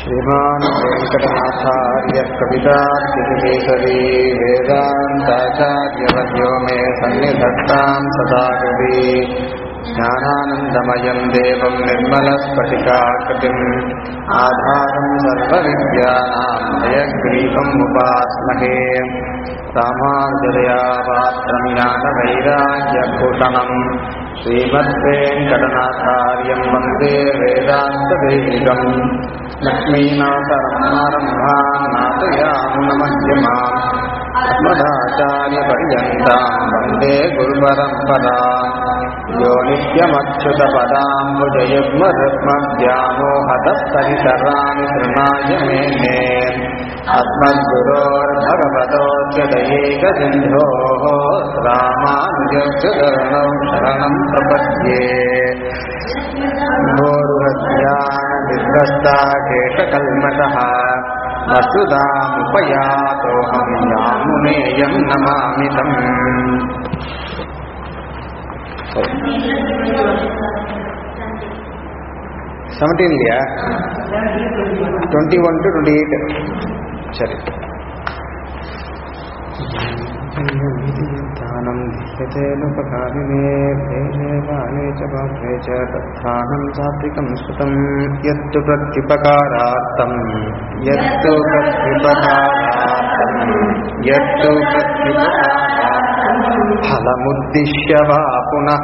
श्रीमान् वेङ्कटनाथार्यः कवितार्किकेसरी वेदान्ताचार्यवर्यो मे सन्निधत्ताम् सदा कवि ज्ञानानन्दमयम् देवम् निर्मलस्फटिकाकृतिम् आधारम् सर्वविद्यानाम् हयग्रीवम् उपास्महे रामानुजदया पात्रम् ज्ञानवैराग्यभूषणम् श्रीमद्वेङ्कटनाथार्यम् वन्दे वेदान्तदैनिकम् लक्ष्मीनाथरमारम्भाम् नाथयामुनमध्यमाम् अस्मदाचार्यपर्यन्ताम् वन्दे गुरुपरम्पराम् यो नित्यमच्युतपदाम्बुजयुग्मरुग्मव्यामोहतस्तरितराणि तृणाय मेने अस्मद्गुरोर्भगवतोऽस्य दयैकसिन्धोः रामानुजस्य चरणौ शरणम् प्रपद्ये भोरुहत्याननिर्भस्ता केशकल्मषः वसुधामुपयातोऽहं यामुनेयं नमामि तम् செவன்டீன் இல்லையா twenty one to twenty eight சரி தானம் ध्यतेनुपकारिणे भेदे बाले च पात्रे च तत्थानं सात्विकं स्मृतं यत्तु प्रत्युपकारार्थं यत्तु प्रत्युपकारार्थं यत्तु प्रत्युपकारार्थं फलमुद्दिश्य वा पुनः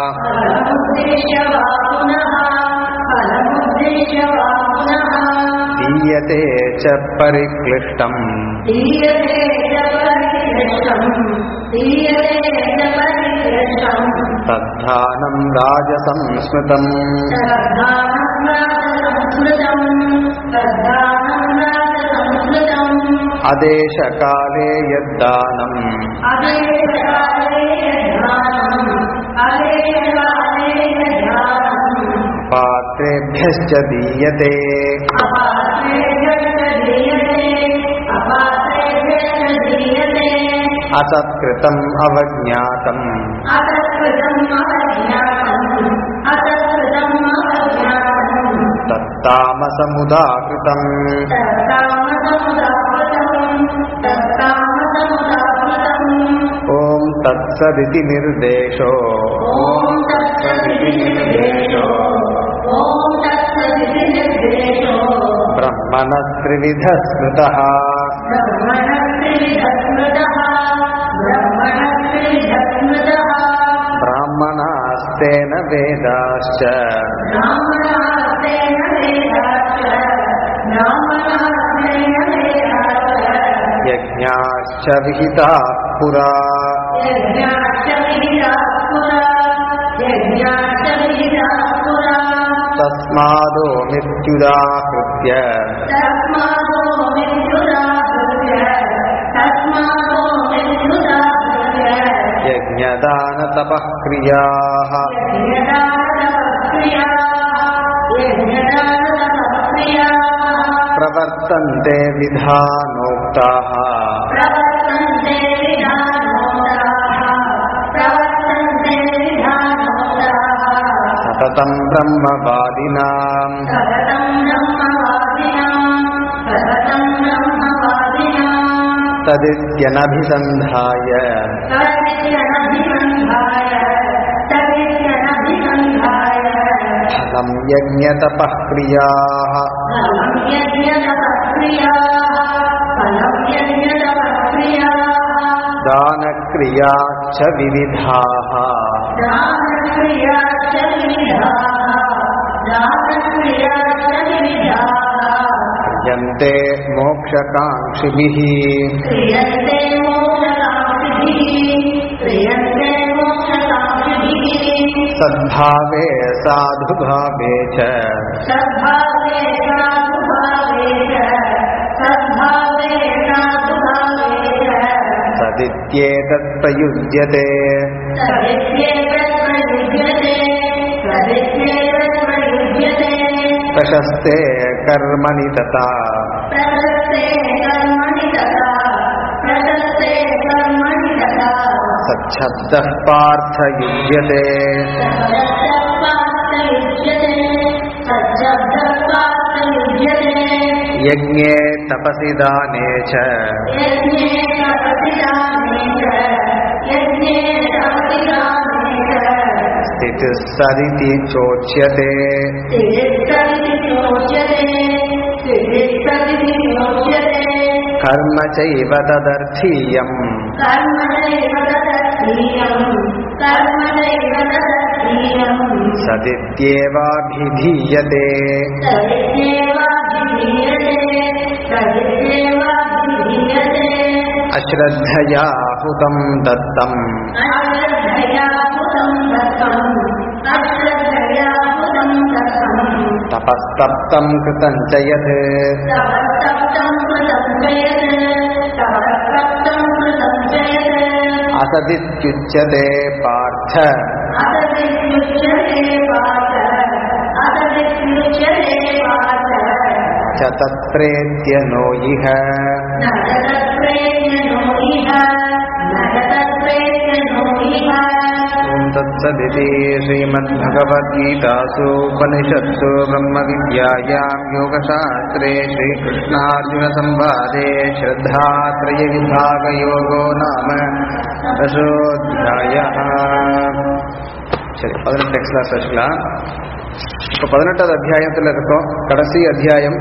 दीयते च परिक्लिष्टम् तद्धानं राजसंस्मृतम् अदेशकाले यद्दानम् पात्रेभ्यश्च दीयते असत्कृतम् अवज्ञातम् तत्तामसमुदाकृतम् ॐ तत्सदिति निर्देशो ॐ तत्सदिति निर्देशो ब्रह्मणः त्रिविधः स्मृतः ब्राह्मणास्तेन वेदाश्च यज्ञाश्च विहिताः पुरा तस्मादो मृत्युदाहृत्य यज्ञदानतपः क्रियाः प्रवर्तन्ते विधानोक्ताः सततं ब्रह्मवादिनाम् तदित्यनभिसन्धाय फलं यज्ञतपः क्रियाः दानक्रियाश्च विविधाः क्रियन्ते मोक्षकाङ्क्षिभिः क्रियन्ते मोक्षकाङ्क्षिभिः क्रियन्ते मोक्षकाङ्क्षिभिः सद्भावे साधुभावे च सद्भावे साधुभावे च सद्भावे साधुभावे च सदित्येतत् प्रयुज्यते सदित्येतत् प्रयुज्यते सदित्येतत् प्रयुज्यते प्रशस्ते कर्मणि तथा प्रशस्ते कर्मणि तथा प्रशस्ते कर्मणि तथा सच्छब्दः पार्थयुज्यते सशब्दपार्थयुज्यते सज्जब्दपार्थयुज्यते यज्ञे तपसि दाने च यज्ञे तपसिदाने च यज्ञे तपसिदाने च स्थितिः सदिति चोच्यते स्थितिस्सदिति चोच्यते स्थितिस्सदिति चोच्यते कर्म चैव तदर्थीयम् कर्मणैव तदर्थीयम् कर्मणैव तदर्थीयम् सदित्येवाभिधीयते सदित्येवाभिधीयते सदित्येवाभिधीयते अश्रद्धया हुतं दत्तम् अश्रद्धया हुतं दत्तम् अश्रद्धया हुतं दत्तम् तपस्तप्तं कृतं च यत् तपस्तप्तं कृतं च यत् तपस्तप्तं कृतं च यत् असदित्युच्यते पार्थ असदित्युच्यते पार्थ असदित्युच्यते पार्थ च तत्प्रेत्य नो इह न तत्प्रेत्य नो इह न तत्प्रेत्य नो इह ॐ तत्सदिति श्रीमद्भगवद्गीतासु उपनिषत्सु ब्रह्मविद्यायां योगशास्त्रे श्रीकृष्णार्जुनसंवादे श्रद्धात्रयविभागयोगो नाम दशोऽध्यायः சரி பதினெட்டு எக்ஸ்லாஸ் வச்சுக்கலாம் இப்போ பதினெட்டாவது அத்தியாயத்தில் இருக்கோம் கடைசி அத்தியாயம்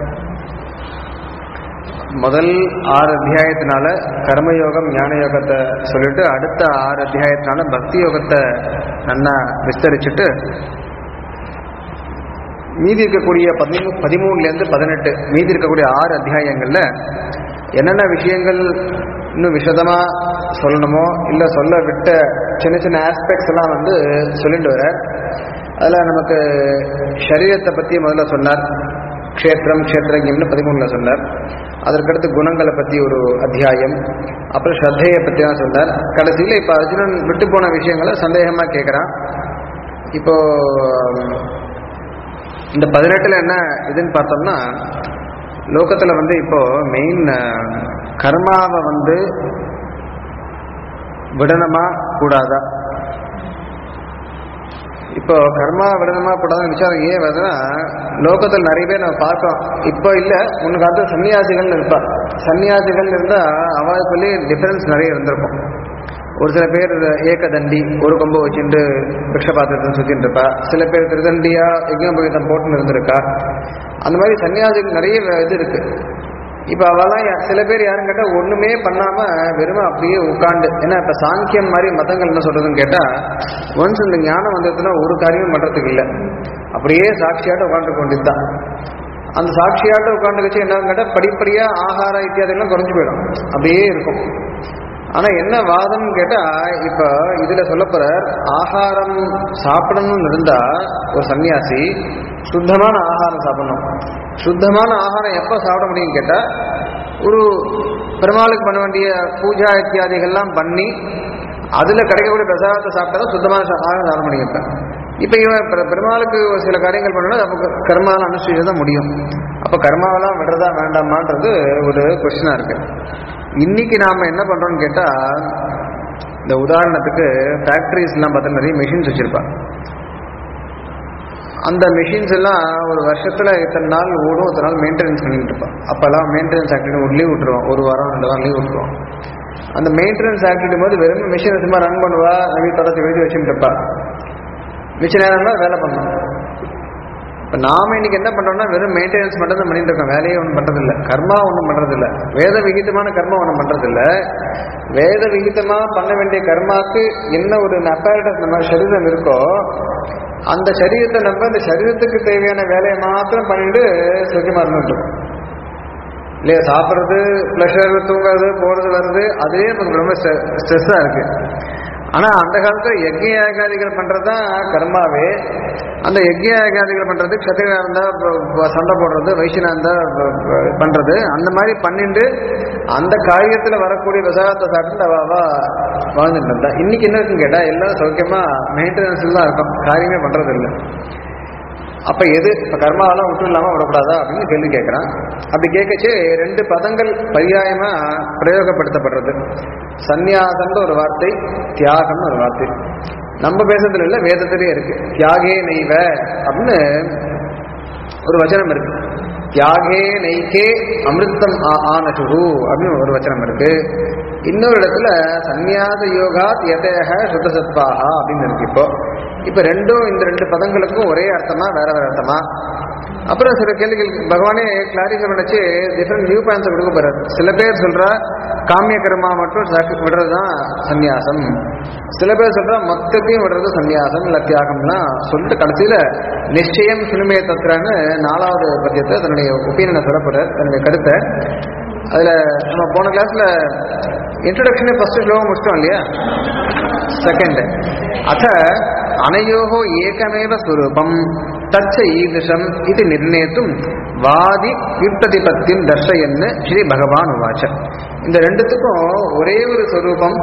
முதல் ஆறு அத்தியாயத்தினால கர்மயோகம் ஞான யோகத்தை சொல்லிட்டு அடுத்த ஆறு அத்தியாயத்தினால பக்தி யோகத்தை நல்லா விஸ்தரிச்சுட்டு மீதி இருக்கக்கூடிய பதிமூ பதிமூணுலேருந்து பதினெட்டு மீதி இருக்கக்கூடிய ஆறு அத்தியாயங்கள்ல என்னென்ன விஷயங்கள் இன்னும் விஷதமா சொல்லணுமோ இல்லை சொல்ல விட்ட சின்ன சின்ன ஆஸ்பெக்ட்ஸ் எல்லாம் வந்து சொல்லிட்டு வர அதில் நமக்கு சரீரத்தை பற்றி முதல்ல சொன்னார் க்ஷேத்திரம் க்ஷேத்திரஜம்னு பதிமூணுல சொன்னார் அதற்கடுத்து குணங்களை பற்றி ஒரு அத்தியாயம் அப்புறம் ஸ்ரத்தையை பற்றி தான் சொன்னார் கடைசியில் இப்போ அர்ஜுனன் விட்டு போன விஷயங்களை சந்தேகமாக கேட்குறான் இப்போ இந்த பதினெட்டில் என்ன இதுன்னு பார்த்தோம்னா லோகத்தில் வந்து இப்போ மெயின் கர்மாவை வந்து விடணுமா கூடாதா இப்போ கர்மா விடணுமா கூடாதுன்னு விசாரம் ஏன் வருதுன்னா லோகத்தில் நிறைய பேர் நம்ம பார்க்கோம் இப்போ இல்லை முன்ன காலத்தில் சன்னியாசிகள் இருப்பா சன்னியாசிகள் இருந்தால் அவளுக்குள்ளேயே டிஃபரன்ஸ் நிறைய இருந்திருக்கும் ஒரு சில பேர் ஏகதண்டி ஒரு கொம்பு வச்சுட்டு பிக்ஷபாத்திரத்தை சுற்றிட்டு இருப்பா சில பேர் திருதண்டியா யஜ்னோபவீதம் போட்டுன்னு இருந்திருக்கா அந்த மாதிரி சன்னியாசிகள் நிறைய இது இருக்கு இப்போ அவெல்லாம் யா- சில பேர் யாரும் கேட்டால் ஒன்றுமே பண்ணாமல் வெறும் அப்படியே உட்காண்டு ஏன்னா இப்போ சாங்கியம் மாதிரி மதங்கள் என்ன சொல்கிறதுன்னு கேட்டால் ஒன்ஸ் இந்த ஞானம் வந்ததுன்னா ஒரு காரியமும் பண்ணுறதுக்கு இல்லை அப்படியே சாட்சியாட்ட உட்காந்து கொண்டிருந்தான் தான் அந்த சாட்சியாட்ட உட்காந்து வச்சு என்னன்னு கேட்டால் படிப்படியாக ஆகார இத்தியாதிகள்லாம் குறைஞ்சு போயிடும் அப்படியே இருக்கும் ஆனால் என்ன வாதம்னு கேட்டால் இப்போ இதில் சொல்லப்போகிறார் ஆகாரம் சாப்பிடணும்னு இருந்தால் ஒரு சன்னியாசி சுத்தமான ஆகாரம் சாப்பிடணும் சுத்தமான ஆகாரம் எப்போ சாப்பிட முடியும்னு கேட்டால் ஒரு பெருமாளுக்கு பண்ண வேண்டிய பூஜா இத்தியாதிகள்லாம் பண்ணி அதில் கிடைக்கக்கூடிய பிரசாதத்தை சாப்பிட்டா தான் சுத்தமான சா- ஆகாரம் சாப்பிட முடியும் இப்போ இப்போ இவன் பெரு- பெருமாளுக்கு ஒரு சில காரியங்கள் பண்ணணும் அப்போ கர்மாலாம் அனுஷ்டிச்சு தான் முடியும் அப்போ கர்மாவெல்லாம் விடுறதா வேண்டாமான்றது ஒரு கொஸ்டினாக இருக்கு இன்னைக்கு நாம் என்ன பண்ணுறோம்னு கேட்டால் இந்த உதாரணத்துக்கு ஃபேக்ட்ரிஸ்லாம் பார்த்தா நிறைய மிஷின்ஸ் வச்சுருப்பா அந்த மிஷின்ஸ் எல்லாம் ஒரு வருஷத்தில் இத்தனை நாள் ஓடும் இத்தனை நாள் மெயின்டெனன்ஸ் பண்ணிட்டு இருப்பான் அப்போல்லாம் மெயின்டெனன்ஸ் ஆக்டிவிட்டி ஒரு லீவ் விட்டுருவோம் ஒரு வாரம் ரெண்டு வாரம் லீவ் விட்டுருவோம் அந்த மெயின்டெனன்ஸ் ஆக்டிவிட்டி போது வெறும் மிஷினை சும்மா ரன் பண்ணுவா நவி தொடர்ச்சி எழுதி வச்சுட்டு இருப்பா மிச்ச நேரம்லாம் வேலை பண்ணணும் இப்போ நாம இன்னைக்கு என்ன பண்றோம்னா வெறும் மெயின்டெனன்ஸ் மட்டும் தான் பண்ணிட்டு இருக்கோம் வேலையே ஒன்றும் பண்றதில்ல கர்மா ஒன்றும் பண்றதில்ல வேத விகிதமான கர்மா ஒன்றும் பண்றதில்ல வேத விகிதமா பண்ண வேண்டிய கர்மாக்கு என்ன ஒரு அப்பாரட்டஸ் நம்ம சரீரம் இருக்கோ அந்த சரீரத்தை நம்ம அந்த சரீரத்துக்கு தேவையான வேலையை மாத்திரம் பண்ணிட்டு சுத்தமாக இருந்துட்டு இருக்கோம். இல்லையா சாப்பிட்றது ப்ளஷர் தூங்குறது போகிறது வருது அதுவே நமக்கு ரொம்ப ஸ்ட்ரெஸ்ஸாக இருக்கு ஆனால் அந்த காலத்தில் யஜ்ய யாகாதிகள் பண்ணுறது தான் கர்மாவே அந்த யஜ்ய யாகாதிகள் பண்ணுறது க்ஷத்திரியா இருந்தால் சண்டை போடுறது வைஷ்யனா இருந்தால் பண்ணுறது அந்த மாதிரி பண்ணிட்டு அந்த காரியத்தில் வரக்கூடிய விசாரத்தை சாப்பிட்டு அவ அவ வாழ்ந்துட்டு இருந்தா இன்னைக்கு என்ன இருக்குன்னு கேட்டால் எல்லாம் சௌக்கியமாக மெயின்டெனன்ஸில் தான் இருக்கும் காரியமே பண்ணுறது இல்லை அப்ப எது இப்ப கர்மாவெல்லாம் விட்டு இல்லாம விடக்கூடாதா அப்படின்னு கேள்வி கேட்கிறான் அப்படி கேட்கச்சு ரெண்டு பதங்கள் பரியாயமா பிரயோகப்படுத்தப்படுறது சந்நியாசம்ன்ற ஒரு வார்த்தை தியாகம்னு ஒரு வார்த்தை நம்ம பேசுறதுல இல்ல வேதத்திலேயே இருக்கு தியாகே நெய்வ அப்படின்னு ஒரு வச்சனம் இருக்கு தியாகே நைக்கே அமிர்தம் ஆ- ஆனசுகு அப்படின்னு ஒரு வச்சனம் இருக்கு இன்னொரு இடத்துல சந்நியாச யோகாத் யதேக சுத்தசத்வாகா அப்படின்னு இருக்கு இப்போ இப்போ ரெண்டும் இந்த ரெண்டு பதங்களுக்கும் ஒரே அர்த்தமா வேற வேற அர்த்தமா அப்புறம் சில கேள்விகள் பகவானே கிளாரிஃபை பண்ணிச்சு டிஃப்ரெண்ட் வியூ பாயிண்ட்ஸ் கொடுக்க போறாரு சில பேர் சொல்றா காமிய கர்மா மட்டும் சாக்கு விடுறது தான் சந்நியாசம் சில பேர் சொல்றா மொத்தத்தையும் விடுறது சந்நியாசம் இல்ல தியாகம்லாம் சொல்லிட்டு கடைசியில நிச்சயம் சினிமே தத்துறான்னு நாலாவது பத்தியத்தை தன்னுடைய ஒப்பீனியனை சொல்ல போறார் தன்னுடைய கருத்தை அதுல நம்ம போன கிளாஸ்ல இன்ட்ரடக்ஷனே ஃபர்ஸ்ட் ஸ்லோகம் முடிச்சிட்டோம் இல்லையா செகண்ட் அத அனையோகோ ஏகமேவ ஸ்வரூபம் தச்ச ஈதிருஷம் இது நிர்ணயித்தும் வாதி யுக்ததிபத்தியம் தர்ஷயன்னு ஸ்ரீ பகவான் உவாச்ச இந்த ரெண்டுத்துக்கும் ஒரே ஒரு ஸ்வரூபம்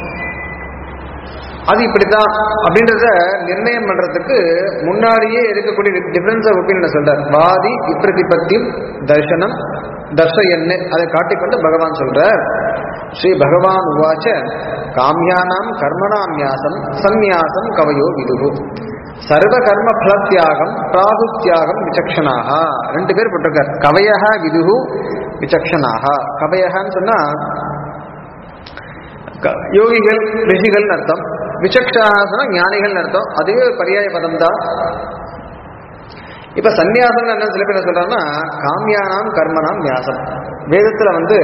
அது இப்படித்தான் அப்படின்றத நிர்ணயம் பண்றதுக்கு முன்னாடியே இருக்கக்கூடிய டிஃபரன்ஸ் ஆஃப் ஒப்பீனியன் சொல்றார் வாதி இப்பிரதிபத்தியும் தர்சனம் தர்ஷயன்னு அதை காட்டிக்கொண்டு பகவான் சொல்றார் ஸ்ரீ பகவான் உவாச்ச காமியானாம் கர்மணாம் நியாசம் சந்நியாசம் கவயோ விதுகு சர்வ கர்ம பலத்தியாகம் பிராகுத்தியாகம் விசக்ஷனாக ரெண்டு பேர் போட்டிருக்கார் கவயஹ விதுகு விசக்ஷனாக கவயஹன்னு சொன்னா க- யோகிகள் ரிஷிகள் அர்த்தம் விசக்ஷாசன ஞானிகள் அர்த்தம் அதுவே ஒரு பரியாய பதம் தான் இப்ப சந்நியாசம் என்ன சில பேர் என்ன சொல்றாங்கன்னா காமியானாம் கர்மனாம் நியாசம் வேதத்துல வந்து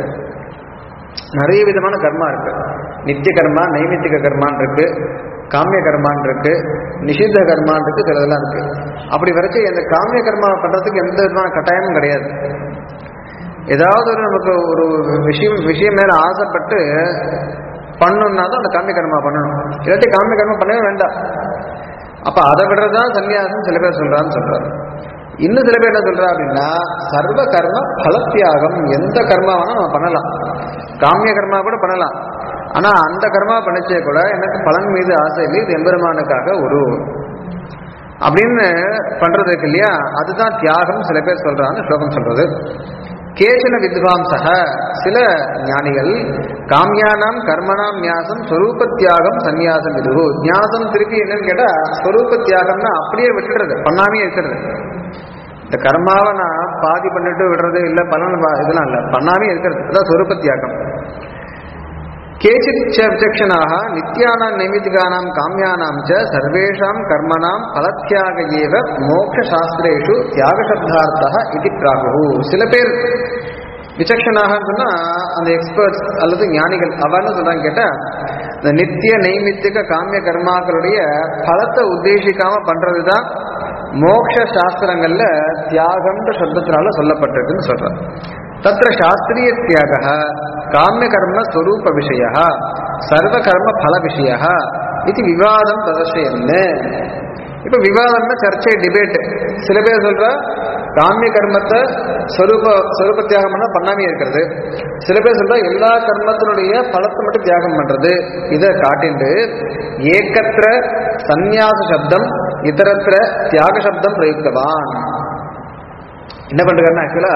நிறைய விதமான கர்மா இருக்கு நித்திய கர்மா நைமித்திக கர்மான் இருக்கு காமிய கர்மான் இருக்கு நிஷித்த கர்மான் இருக்கு சிலதெல்லாம் இருக்கு அப்படி வரைச்சு இந்த காமிய கர்மா பண்றதுக்கு எந்த விதமான கட்டாயமும் கிடையாது ஏதாவது ஒரு நமக்கு ஒரு விஷயம் விஷயம் மேல ஆசைப்பட்டு பண்ணணும்னா தான் அந்த காமிய கர்மா பண்ணணும் இல்லாட்டி காமிய கர்மா பண்ணவே வேண்டாம் அப்ப அதை விடுறதுதான் சன்னியாசம் சில பேர் சொல்றான்னு சொல்றாரு இன்னும் சில பேர் என்ன சொல்றா அப்படின்னா சர்வ கர்ம பலத்தியாகம் எந்த கர்மா வேணா நம்ம பண்ணலாம் காமிய கர்மா கூட பண்ணலாம் ஆனா அந்த கர்மா பண்ணிச்சே கூட எனக்கு பலன் மீது ஆசை இல்லை இது எம்பெருமானுக்காக ஒரு அப்படின்னு பண்றது இருக்கு இல்லையா அதுதான் தியாகம் சில பேர் சொல்றான்னு ஸ்லோகம் சொல்றது கேச்சன வித்வாம்சக சில ஞானிகள் காமியானாம் கர்மனாம் நியாசம் ஸ்வரூப தியாகம் சந்நியாசம் இது நியாசம் திருப்பி என்னன்னு கேட்டா ஸ்வரூப தியாகம்னா அப்படியே விட்டுறது பண்ணாமே இருக்கிறது இந்த கர்மாவை நான் பாதி பண்ணிட்டு விடுறது இல்ல பலன் பா- இதெல்லாம் இல்ல பண்ணாமே இருக்கிறது அதான் ஸ்வரூப தியாகம் கேச்சித் ச விசக்ஷனாக நித்யானாம் நைமித்திகானாம் காமியானாம் ச சர்வேஷாம் கர்மணாம் பலத்தியாக ஏவ மோட்ச சாஸ்திரேஷு தியாகசப்தார்த்தா இது பிராகு சில பேர் விசக்ஷனாக சொன்னா அந்த எக்ஸ்பர்ட்ஸ் அல்லது ஞானிகள் அவன்னு சொல்றாங்க கேட்டா இந்த நித்திய நைமித்திக காமிய கர்மாக்களுடைய பலத்தை உத்தேசிக்காம பண்றதுதான் மோக்ஷ சாஸ்திரங்கள்ல தியாகம்ன்ற சப்தத்தினால சொல்லப்பட்டிருக்குன்னு சொல்றார் தத்திர சாஸ்திரிய தியாக காமிய கர்ம ஸ்வரூப விஷய சர்வ கர்ம பல விஷய இது விவாதம் பிரதர்ஷயன்னு இப்ப விவாதம்னா சர்ச்சை டிபேட் சில பேர் சொல்றா காமிய கர்மத்தை ஸ்வரூப ஸ்வரூப தியாகம் பண்ணா பண்ணாமே இருக்கிறது சில பேர் சொல்றா எல்லா கர்மத்தினுடைய பலத்தை மட்டும் தியாகம் பண்றது இதை காட்டிண்டு ஏக்கத்திர சந்நியாச சப்தம் இதரத்திர தியாக சப்தம் பிரயுக்தவான் என்ன பண்றாருன்னா ஆக்சுவலா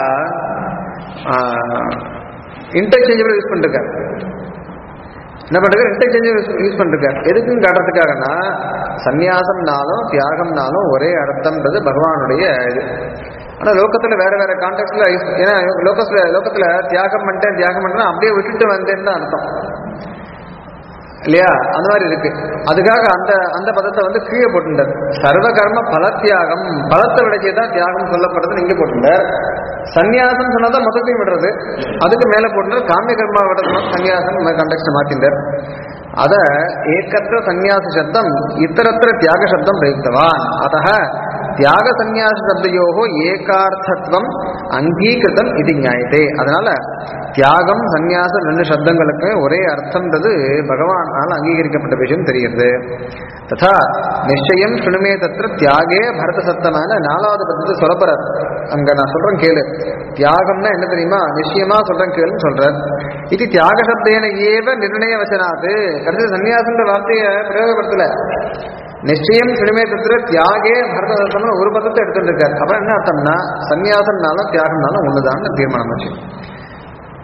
இன்டர்சேஞ்சபிள் யூஸ் பண்ணிருக்காரு என்ன பண்றாரு இன்டர்சேஞ்சபிள் யூஸ் பண்ணிருக்காரு எதுக்குன்னு காட்டுறதுக்காகனா சந்நியாசம்னாலும் தியாகம்னாலும் ஒரே அர்த்தம்ன்றது பகவானுடைய இது ஆனா லோகத்துல வேற வேற கான்டெக்ட்ல ஏன்னா லோகத்துல லோகத்துல தியாகம் பண்ணிட்டேன் தியாகம் பண்ணிட்டேன் அப்படியே விட்டுட்டு வந்தேன்னு தான் அர்த்தம் இல்லையா அந்த மாதிரி இருக்கு அதுக்காக அந்த அந்த பதத்தை வந்து கீழே போட்டுட்டார் சர்வ கர்ம பல தியாகம் பலத்தை விடைச்சே தான் தியாகம் சொல்லப்படுறது இங்க போட்டுட்டார் சந்நியாசம் சொன்னாதான் மொத்தத்தையும் விடுறது அதுக்கு மேல போட்டுட்டார் காமிய கர்மா விடுறது சந்நியாசம் கண்டெக்ட் மாத்திட்டார் அத ஏக்கத்திர சந்நியாச சப்தம் இத்தரத்திர தியாக சப்தம் பிரயுக்தவான் அத்த தியாக சந்நியாச சப்தையோகோ ஏகார்த்தத்துவம் அங்கீகிருதம் இது நியாயத்தே அதனால தியாகம் சந்நியாசம் ரெண்டு சப்தங்களுக்கு ஒரே அர்த்தம்ன்றது பகவானால் அங்கீகரிக்கப்பட்ட விஷயம் தெரியுது ததா நிச்சயம் சுணுமே தத்திர தியாகே பரத சத்தமான நாலாவது பத்தத்தை சொல்லப்படுறார் அங்க நான் சொல்றேன் கேளு தியாகம்னா என்ன தெரியுமா நிச்சயமா சொல்றேன் கேளுன்னு சொல்றார் இது தியாக சப்தேன ஏவ நிர்ணய வச்சனாது கடைசி சன்னியாசன்ற வார்த்தையை பிரயோகப்படுத்தல நிச்சயம் சிறுமே தத்திர தியாகே பரத சத்தம்னு ஒரு பதத்தை எடுத்துட்டு இருக்காரு அப்புறம் என்ன அர்த்தம்னா சன்னியாசம்னாலும் தியாகம்னாலும் ஒண்ணுதான் தீர்மானம் ஆச்சு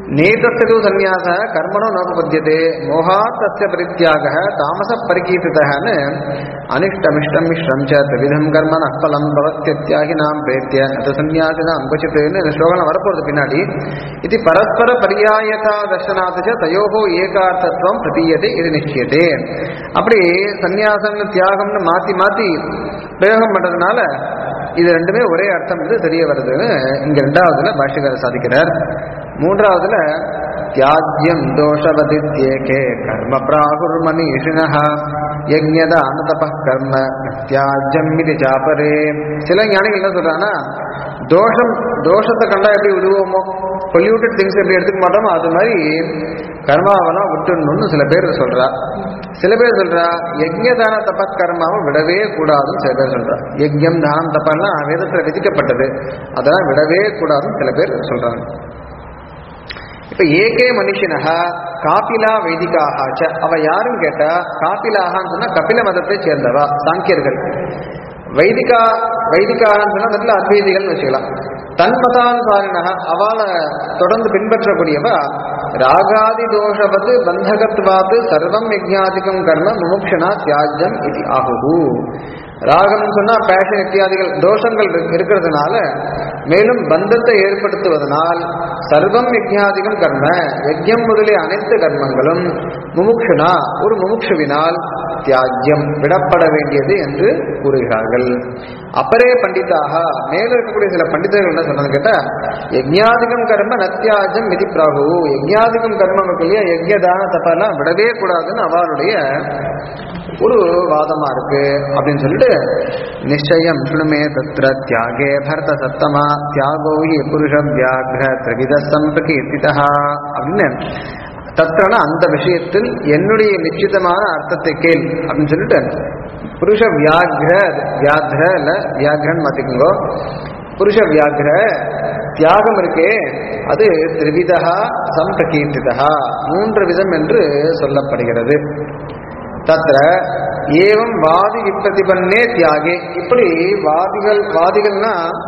நேதஸ்து சந்நியாச கர்மணோ நோபபத்தியதே மோகாத் தஸ்ய பரித்தியாக தாமச பரிகீர்த்திதன்னு அனிஷ்டமிஷ்டம் மிஷ்ரம் ச திவிதம் கர்ம நப்பலம் பவத்தியத்தியாகி நாம் பிரேத்திய அது சந்நியாசினாம் கொச்சித்துன்னு இந்த ஸ்லோகம் வரப்போறது பின்னாடி இது பரஸ்பர பரியாயதா தர்ஷனாத் ச தயோகோ ஏகார்த்தத்துவம் பிரதீயதே இது நிச்சயதே அப்படி சந்நியாசம்னு தியாகம்னு மாத்தி மாத்தி பிரயோகம் பண்றதுனால இது ரெண்டுமே ஒரே அர்த்தம் இது தெரிய வருதுன்னு இங்க ரெண்டாவதுல பாஷ்யக்காரர் சாதிக்கிறார் மூன்றாவதுல தியாஜ்யம் தோஷவதித்யேகே கர்ம பிராகுர் மனிஷினஹ யஜ்ஞதான தப கர்ம தியாஜ்யம் இது சாப்பரே சில ஞானிகள் என்ன சொல்றாங்கன்னா தோஷம் தோஷத்தை கண்டா எப்படி விடுவோமோ பொல்யூட்டட் திங்ஸ் எப்படி எடுத்துக்க மாட்டோமோ அது மாதிரி கர்மாவெல்லாம் விட்டுடணும்னு சில பேர் சொல்றா சில பேர் சொல்றா யஜ்யதான தபத் கர்மாவை விடவே கூடாதுன்னு சில பேர் சொல்றா யஜ்யம் தானம் தப்பெல்லாம் வேதத்துல விதிக்கப்பட்டது அதெல்லாம் விடவே கூடாதுன்னு சில பேர் சொல்றாங்க இப்ப ஏகே மனுஷனக காபிலா வைதிகாக ச அவ யாருன்னு கேட்டா காபிலாகான்னு சொன்னா கபில மதத்தை சேர்ந்தவா சாங்கியர்கள் வைதிகா வைதிகான்னு சொன்னா அதில் அத்வைதிகள்னு வச்சுக்கலாம் தன்மதானுசாரினக அவளை தொடர்ந்து பின்பற்றக்கூடியவ ராகாதி தோஷவது பந்தகத்வாத்து சர்வம் யஜ்ஞாதிகம் கர்ம முமுக்ஷனா தியாஜ்யம் இது ஆகுகு ராகம் சொன்னா பேஷன் இத்தியாதிகள் தோஷங்கள் இருக்கு- இருக்கிறதுனால மேலும் பந்தத்தை ஏற்படுத்துவதனால் சர்வம் யஜ்ஞாதிகம் கர்ம யஜ்யம் முதலிய அனைத்து கர்மங்களும் முமுக்ஷுனா ஒரு முமுக்ஷுவினால் தியாஜ்யம் விடப்பட வேண்டியது என்று கூறுகிறார்கள் அப்பரே பண்டிதாக மேல இருக்கக்கூடிய சில பண்டிதர்கள் என்ன சொன்னாங்க கேட்டா யஜ்ஞாதிகம் கர்ம நத்தியாஜம் விதி பிராகு யஜ்ஞாதிகம் கர்மம் இருக்கு இல்லையா யஜ்யதான தப்பெல்லாம் விடவே கூடாதுன்னு அவருடைய ஒரு வாதமா இருக்கு அப்படின்னு சொல்லிட்டு நிச்சயம் சுணுமே தத்ர தியாகே பரத சத்தமா தியாகோ ஹி புருஷ வியாக்ர திரிவித சம்பிரகீர்த்திதா அப்படின்னு தத்ரனா அந்த விஷயத்தில் என்னுடைய நிச்சிதமான அர்த்தத்தை கேள் அப்படின்னு சொல்லிட்டு புருஷ வியாக்ர வியாக்ர இல்ல வியாக்ரன்னு மாத்திக்கோங்க புருஷ வியாக்ர தியாகம் இருக்கே அது திரிவிதா சம்பிரகீர்த்திதா மூன்று விதம் என்று சொல்லப்படுகிறது தத்ர ஏவம் வாதி விப்ரதிபன்னே தியாகே இப்படி வாதிகள் வாதிகள்னா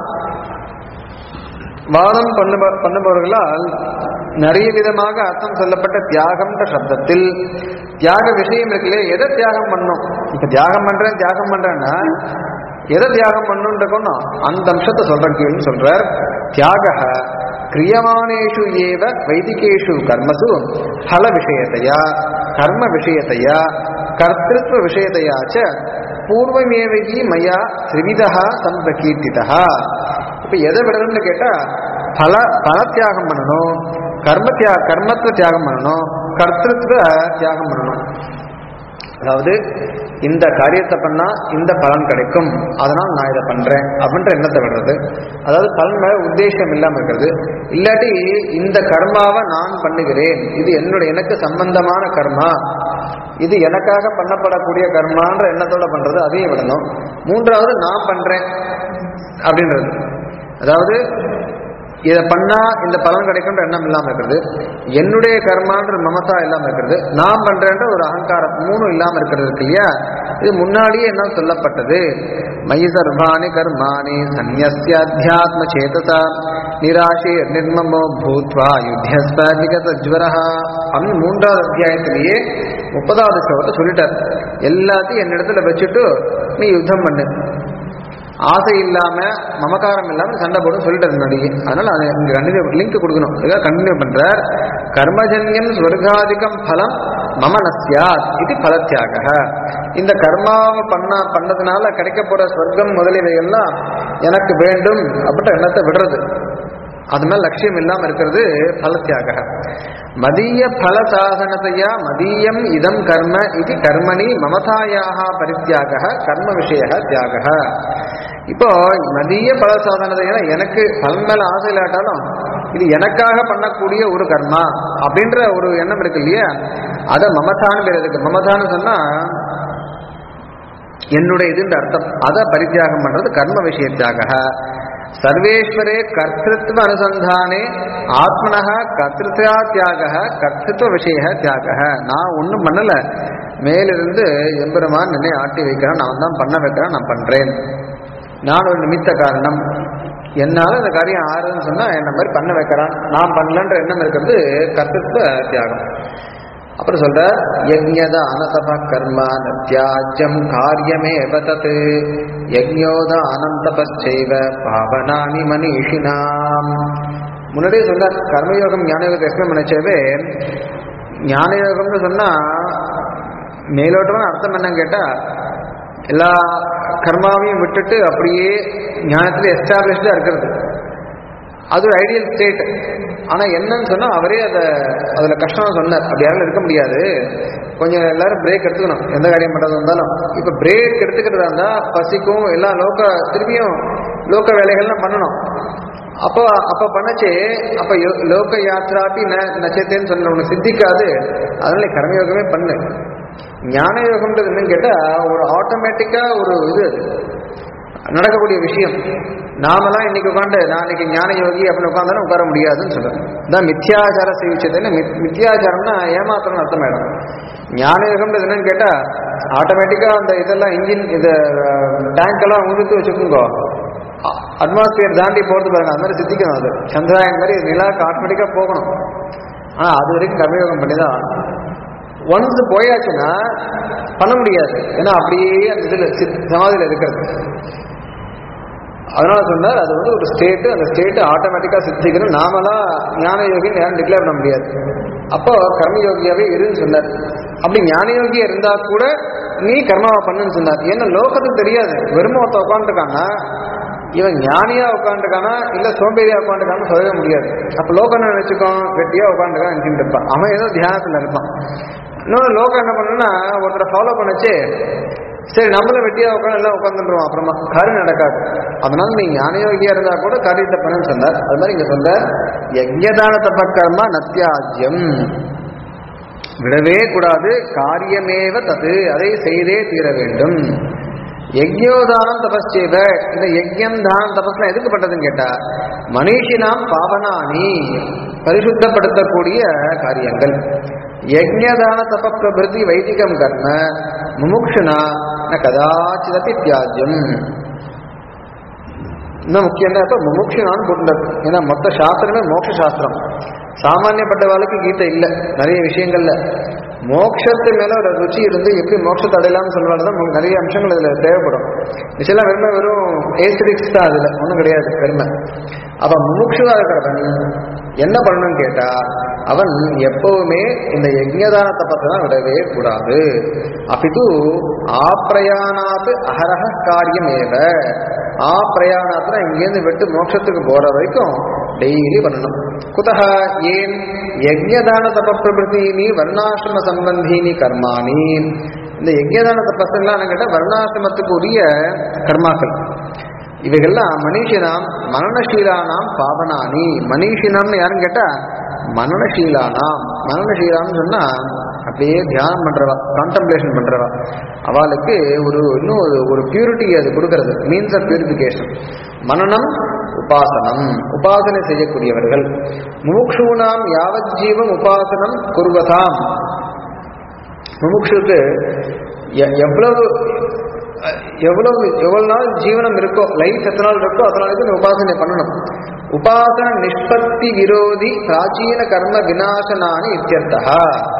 வாதம் பண்ணுப பண்ணுபவர்களால் நிறைய விதமாக அர்த்தம் சொல்லப்பட்ட தியாகம்ன்ற சப்தத்தில் தியாக விஷயம் இருக்குல்ல எதை தியாகம் பண்ணும் இப்ப தியாகம் பண்றேன் தியாகம் பண்றேன்னா எதை தியாகம் பண்ணுன்றக்கணும் அந்த அம்சத்தை சொல்றேன் கீழ்னு சொல்றார் தியாக கிரியமானேஷு ஏவ வைதிகேஷு கர்மசு பல விஷயத்தையா கர்ம விஷயத்தையா கர்த்திருவ விஷயத்தையா ச பூர்வமேவகி மயா திரிவிதா சம்பிரகீர்த்திதா இப்ப எதை விடணும்னு கேட்டா பல பல தியாகம் பண்ணணும் கர்ம தியா கர்மத்தை தியாகம் பண்ணணும் கர்த்திருவ தியாகம் பண்ணணும் அதாவது இந்த காரியத்தை பண்ணா இந்த பலன் கிடைக்கும் அதனால் நான் இதை பண்றேன் அப்படின்ற எண்ணத்தை விடுறது அதாவது பலன் மேல உத்தேசம் இல்லாம இருக்கிறது இல்லாட்டி இந்த கர்மாவை நான் பண்ணுகிறேன் இது என்னுடைய எனக்கு சம்பந்தமான கர்மா இது எனக்காக பண்ணப்படக்கூடிய கர்மான்ற எண்ணத்தோட பண்றது அதையும் விடணும் மூன்றாவது நான் பண்றேன் அப்படின்றது அதாவது இதை பண்ணா இந்த பலன் கிடைக்கும்ன்ற எண்ணம் இல்லாம இருக்கிறது என்னுடைய கர்மான்ற மமதா இல்லாம இருக்கிறது நான் பண்றேன்ற ஒரு அகங்காரம் மூணும் இல்லாம இருக்கிறது இருக்கு இல்லையா இது முன்னாடியே என்ன சொல்லப்பட்டது மயி சர்வாணி கர்மாணி சந்நியஸ்ய அத்தியாத்ம சேதசா நிராசே நிர்மமோ பூத்வா யுத்தியஸ்வ நிகத ஜ்வரஹா அப்படின்னு மூன்றாவது அத்தியாயத்திலேயே முப்பதாவது ஸ்லோகத்தை சொல்லிட்டார் எல்லாத்தையும் என்னிடத்துல வச்சுட்டு நீ யுத்தம் பண்ணு ஆசை இல்லாம மமகாரம் இல்லாம சண்டை போடும் சொல்லிட்டு முன்னாடி அதனால அது இங்க கண்டினியூ லிங்க் கொடுக்கணும் இதுக்காக கண்டினியூ பண்றார் கர்மஜன்யம் ஸ்வர்காதிகம் பலம் மம நஸ்யாத் இது பலத்தியாக இந்த கர்மாவை பண்ண பண்ணதுனால கிடைக்க போற ஸ்வர்க்கம் முதலியவை எல்லாம் எனக்கு வேண்டும் அப்படின்ற எண்ணத்தை விடுறது அது மேல லட்சியம் இல்லாம இருக்கிறது பலத்தியாக மதீய பல சாதனத்தையா மதீயம் இதம் கர்ம இது கர்மணி மமதாயாக பரித்தியாக கர்ம விஷய தியாக இப்போ மதிய பல சாதனத்தையா எனக்கு பலன் மேல ஆசை இல்லாட்டாலும் இது எனக்காக பண்ணக்கூடிய ஒரு கர்மா அப்படின்ற ஒரு எண்ணம் இருக்கு இல்லையா அதை மமதான்னு பேர் இருக்கு மமதான்னு சொன்னா என்னுடைய இதுன்ற அர்த்தம் அதை பரித்தியாகம் பண்றது கர்ம விஷயத்தியாக சர்வேஸ்வரே கர்த்திருவ அனுசந்தானே ஆத்மனக கர்த்திருவா தியாக கர்த்திருவ விஷய தியாக நான் ஒன்றும் பண்ணல மேலிருந்து எம்பெருமான் என்னை ஆட்டி வைக்கிறேன் நான் தான் பண்ண வைக்கிறேன் நான் பண்றேன் நான் ஒரு நிமித்த காரணம் என்னால இந்த காரியம் ஆறுன்னு சொன்னா என்ன மாதிரி பண்ண வைக்கிறான் நான் பண்ணலன்ற எண்ணம் இருக்கிறது கர்த்தத்துவ தியாகம் அப்புறம் சொல்ற யஜ்யத அனதப கர்மா நத்தியாஜ்யம் காரியமே தத் யஜ்யோத அனந்தபச்சைவ பாவனானி மனிஷினாம் முன்னாடியே சொன்னார் கர்மயோகம் ஞானயோகத்தை எக்ஸ்பிளைன் பண்ணச்சவே ஞானயோகம்னு சொன்னா மேலோட்டமான அர்த்தம் என்னன்னு கேட்டா எல்லா கர்மாவையும் விட்டுட்டு அப்படியே ஞானத்தில் எஸ்டாப்ளிஷ்டா இருக்கிறது அது ஒரு ஐடியல் ஸ்டேட் ஆனா என்னன்னு சொன்னா அவரே அதை அதுல கஷ்டம் சொன்னார் அப்படி யாரும் இருக்க முடியாது கொஞ்சம் எல்லாரும் பிரேக் எடுத்துக்கணும் எந்த காரியம் பண்றது இருந்தாலும் இப்ப பிரேக் எடுத்துக்கிறதா இருந்தா பசிக்கும் எல்லாம் லோக்க திரும்பியும் லோக்க வேலைகள்லாம் பண்ணணும் அப்போ அப்ப பண்ணச்சே அப்ப யோ- லோக யாத்ராப்பி ந நச்சத்தேன்னு சொன்ன உனக்கு சித்திக்காது அதனால நீ கர்மயோகமே பண்ணு ஞான யோகம்ன்றது என்னன்னு கேட்டா ஒரு ஆட்டோமேட்டிக்கா ஒரு இது அது நடக்கக்கூடிய விஷயம் நாமெல்லாம் இன்னைக்கு உட்காந்து நான் இன்னைக்கு ஞான யோகி அப்படின்னு உட்காந்தாலும் உட்கார முடியாதுன்னு சொல்றேன் இதான் மித்யாச்சார சேவிச்சதுன்னு மித்- மித்யாச்சாரம்னா ஏமாத்திரம் அர்த்தமாயிடும் ஞான யோகம்ன்றது என்னன்னு கேட்டா ஆட்டோமேட்டிக்கா அந்த இதெல்லாம் இன்ஜின் இது டேங்க் எல்லாம் உழுத்து வச்சுக்கோங்க அட்மாஸ்பியர் தாண்டி போறது பாருங்க அது மாதிரி சித்திக்கணும் அது சந்திராயன் மாதிரி நிலாக்கு ஆட்டோமேட்டிக்கா போகணும் ஆனா அது வரைக்கும் கர்மயோகம் பண்ணி தான் ஒன்ஸ் போயாச்சுன்னா பண்ண முடியாது ஏன்னா அப்படியே அந்த இதுல சித்- சமாதியில இருக்கிறது அதனால சொன்னார் அது வந்து ஒரு ஸ்டேட் அந்த ஸ்டேட் ஆட்டோமேட்டிக்கா சித்திக்கணும் நாமெல்லாம் ஞான யோகின்னு யாரும் டிக்ளேர் பண்ண முடியாது அப்போ கர்மயோகியாவே இருன்னு சொன்னார் அப்படி ஞான யோகியா இருந்தா கூட நீ கர்மாவை பண்ணுன்னு சொன்னார் ஏன்னா லோகத்துக்கு தெரியாது வெறும் ஒருத்த உட்காந்துருக்காங்க இவன் ஞானியா உட்காந்துருக்கானா இல்ல சோம்பேறியா உட்காந்துருக்கான்னு சொல்லவே முடியாது அப்ப லோகம் என்ன நினைச்சுக்கோ வெட்டியா உட்காந்துருக்கான் நினைச்சுட்டு இருப்பான் அவன் ஏதோ தியானத்துல இருப்பான் இன்னொரு லோகம் என்ன பண்ணுன்னா ஒருத்தரை ஃபாலோ பண்ணச்சு சரி நம்மளும் வெட்டியா உட்காந்து எல்லாம் உட்காந்துருவோம் அப்புறமா காரியம் நடக்காது அதனால நீ ஞானயோகியா இருந்தா கூட காரியத்தை பண்ணுன்னு சொன்னார் அது மாதிரி இங்க சொன்னார் யஜ்யதான தபக்கர்மா நத்தியாஜ்யம் விடவே கூடாது காரியமேவ தது அதை செய்தே தீர வேண்டும் யஜ்யோதானம் தபஸ்சேவ இந்த யஜ்யம் தானம் தபஸ்லாம் எதுக்கு பண்றதுன்னு கேட்டா மனுஷினாம் பாவனானி பரிசுத்தப்படுத்தக்கூடிய காரியங்கள் யஜ்யதான தப பிரபிருதி வைதிகம் கர்ம முமுக்ஷுனா ந கதாச்சிதப்பி தியாஜ்யம் இன்னும் முக்கியம் என்ன இப்போ முமுட்சினான்னு போட்டுட்டார் ஏன்னா மொத்த சாஸ்திரமே மோட்ச சாஸ்திரம் சாமானியப்பட்டவாளுக்கு கீதை இல்லை நிறைய விஷயங்கள்ல மோட்சத்து மேல ஒரு ருச்சி இருந்து எப்படி மோட்சத்தை அடையலாம்னு சொல்றாங்க தான் நிறைய அம்சங்கள் இதுல தேவைப்படும் நிச்சயம் வெறுமை வெறும் ஏஸ்டிக்ஸ் தான் அதுல ஒன்றும் கிடையாது பெருமை அப்ப முமுட்சுவா இருக்கிறவன் என்ன பண்ணணும்னு கேட்டா அவன் எப்பவுமே இந்த யஜ்ஞதானத்தை பத்தி தான் விடவே கூடாது அப்பிது ஆப்ரயாணாத்து அகரக காரியம் ஏவ ஆப்ரயாணாத்துல இங்கேருந்து விட்டு மோட்சத்துக்கு போற வரைக்கும் டெய்லி பண்ணணும் குதக ஏன் யஜ்ஞதான தப பிரபுத்தீனி வர்ணாசிரம சம்பந்தீனி கர்மாணி இந்த யஜ்ஞதான தபஸ்லாம் கேட்டால் வர்ணாசிரமத்துக்கு உரிய கர்மாக்கள் இவைகள்லாம் மனுஷனாம் மனநசீலானாம் பாவனானி மனுஷனாம்னு யாருன்னு கேட்டா மனநசீலானாம் மனநசீலான்னு சொன்னா அப்படியே தியானம் பண்றவா கான்டம்ப்ளேஷன் பண்றவா அவளுக்கு ஒரு இன்னும் ஒரு ஒரு பியூரிட்டி அது கொடுக்கறது மீன்ஸ் ஆஃப் பியூரிஃபிகேஷன் மனநம் உபாசனம் உபாசனை செய்யக்கூடியவர்கள் முமுக்ஷூனாம் யாவத் ஜீவம் உபாசனம் குருவதாம் முமுக்ஷுக்கு எ- எவ்வளவு அஹ், எவ்வளவு எவ்வளவு நாள் ஜீவனம் இருக்கோ லைஃப் எத்தனை நாள் இருக்கோ அத்தனை நாளைக்கு நீ உபாசனை பண்ணணும் உபாசன நிஷ்பத்தி விரோதி பிராச்சீன கர்ம விநாசனானி இத்தியர்த்தா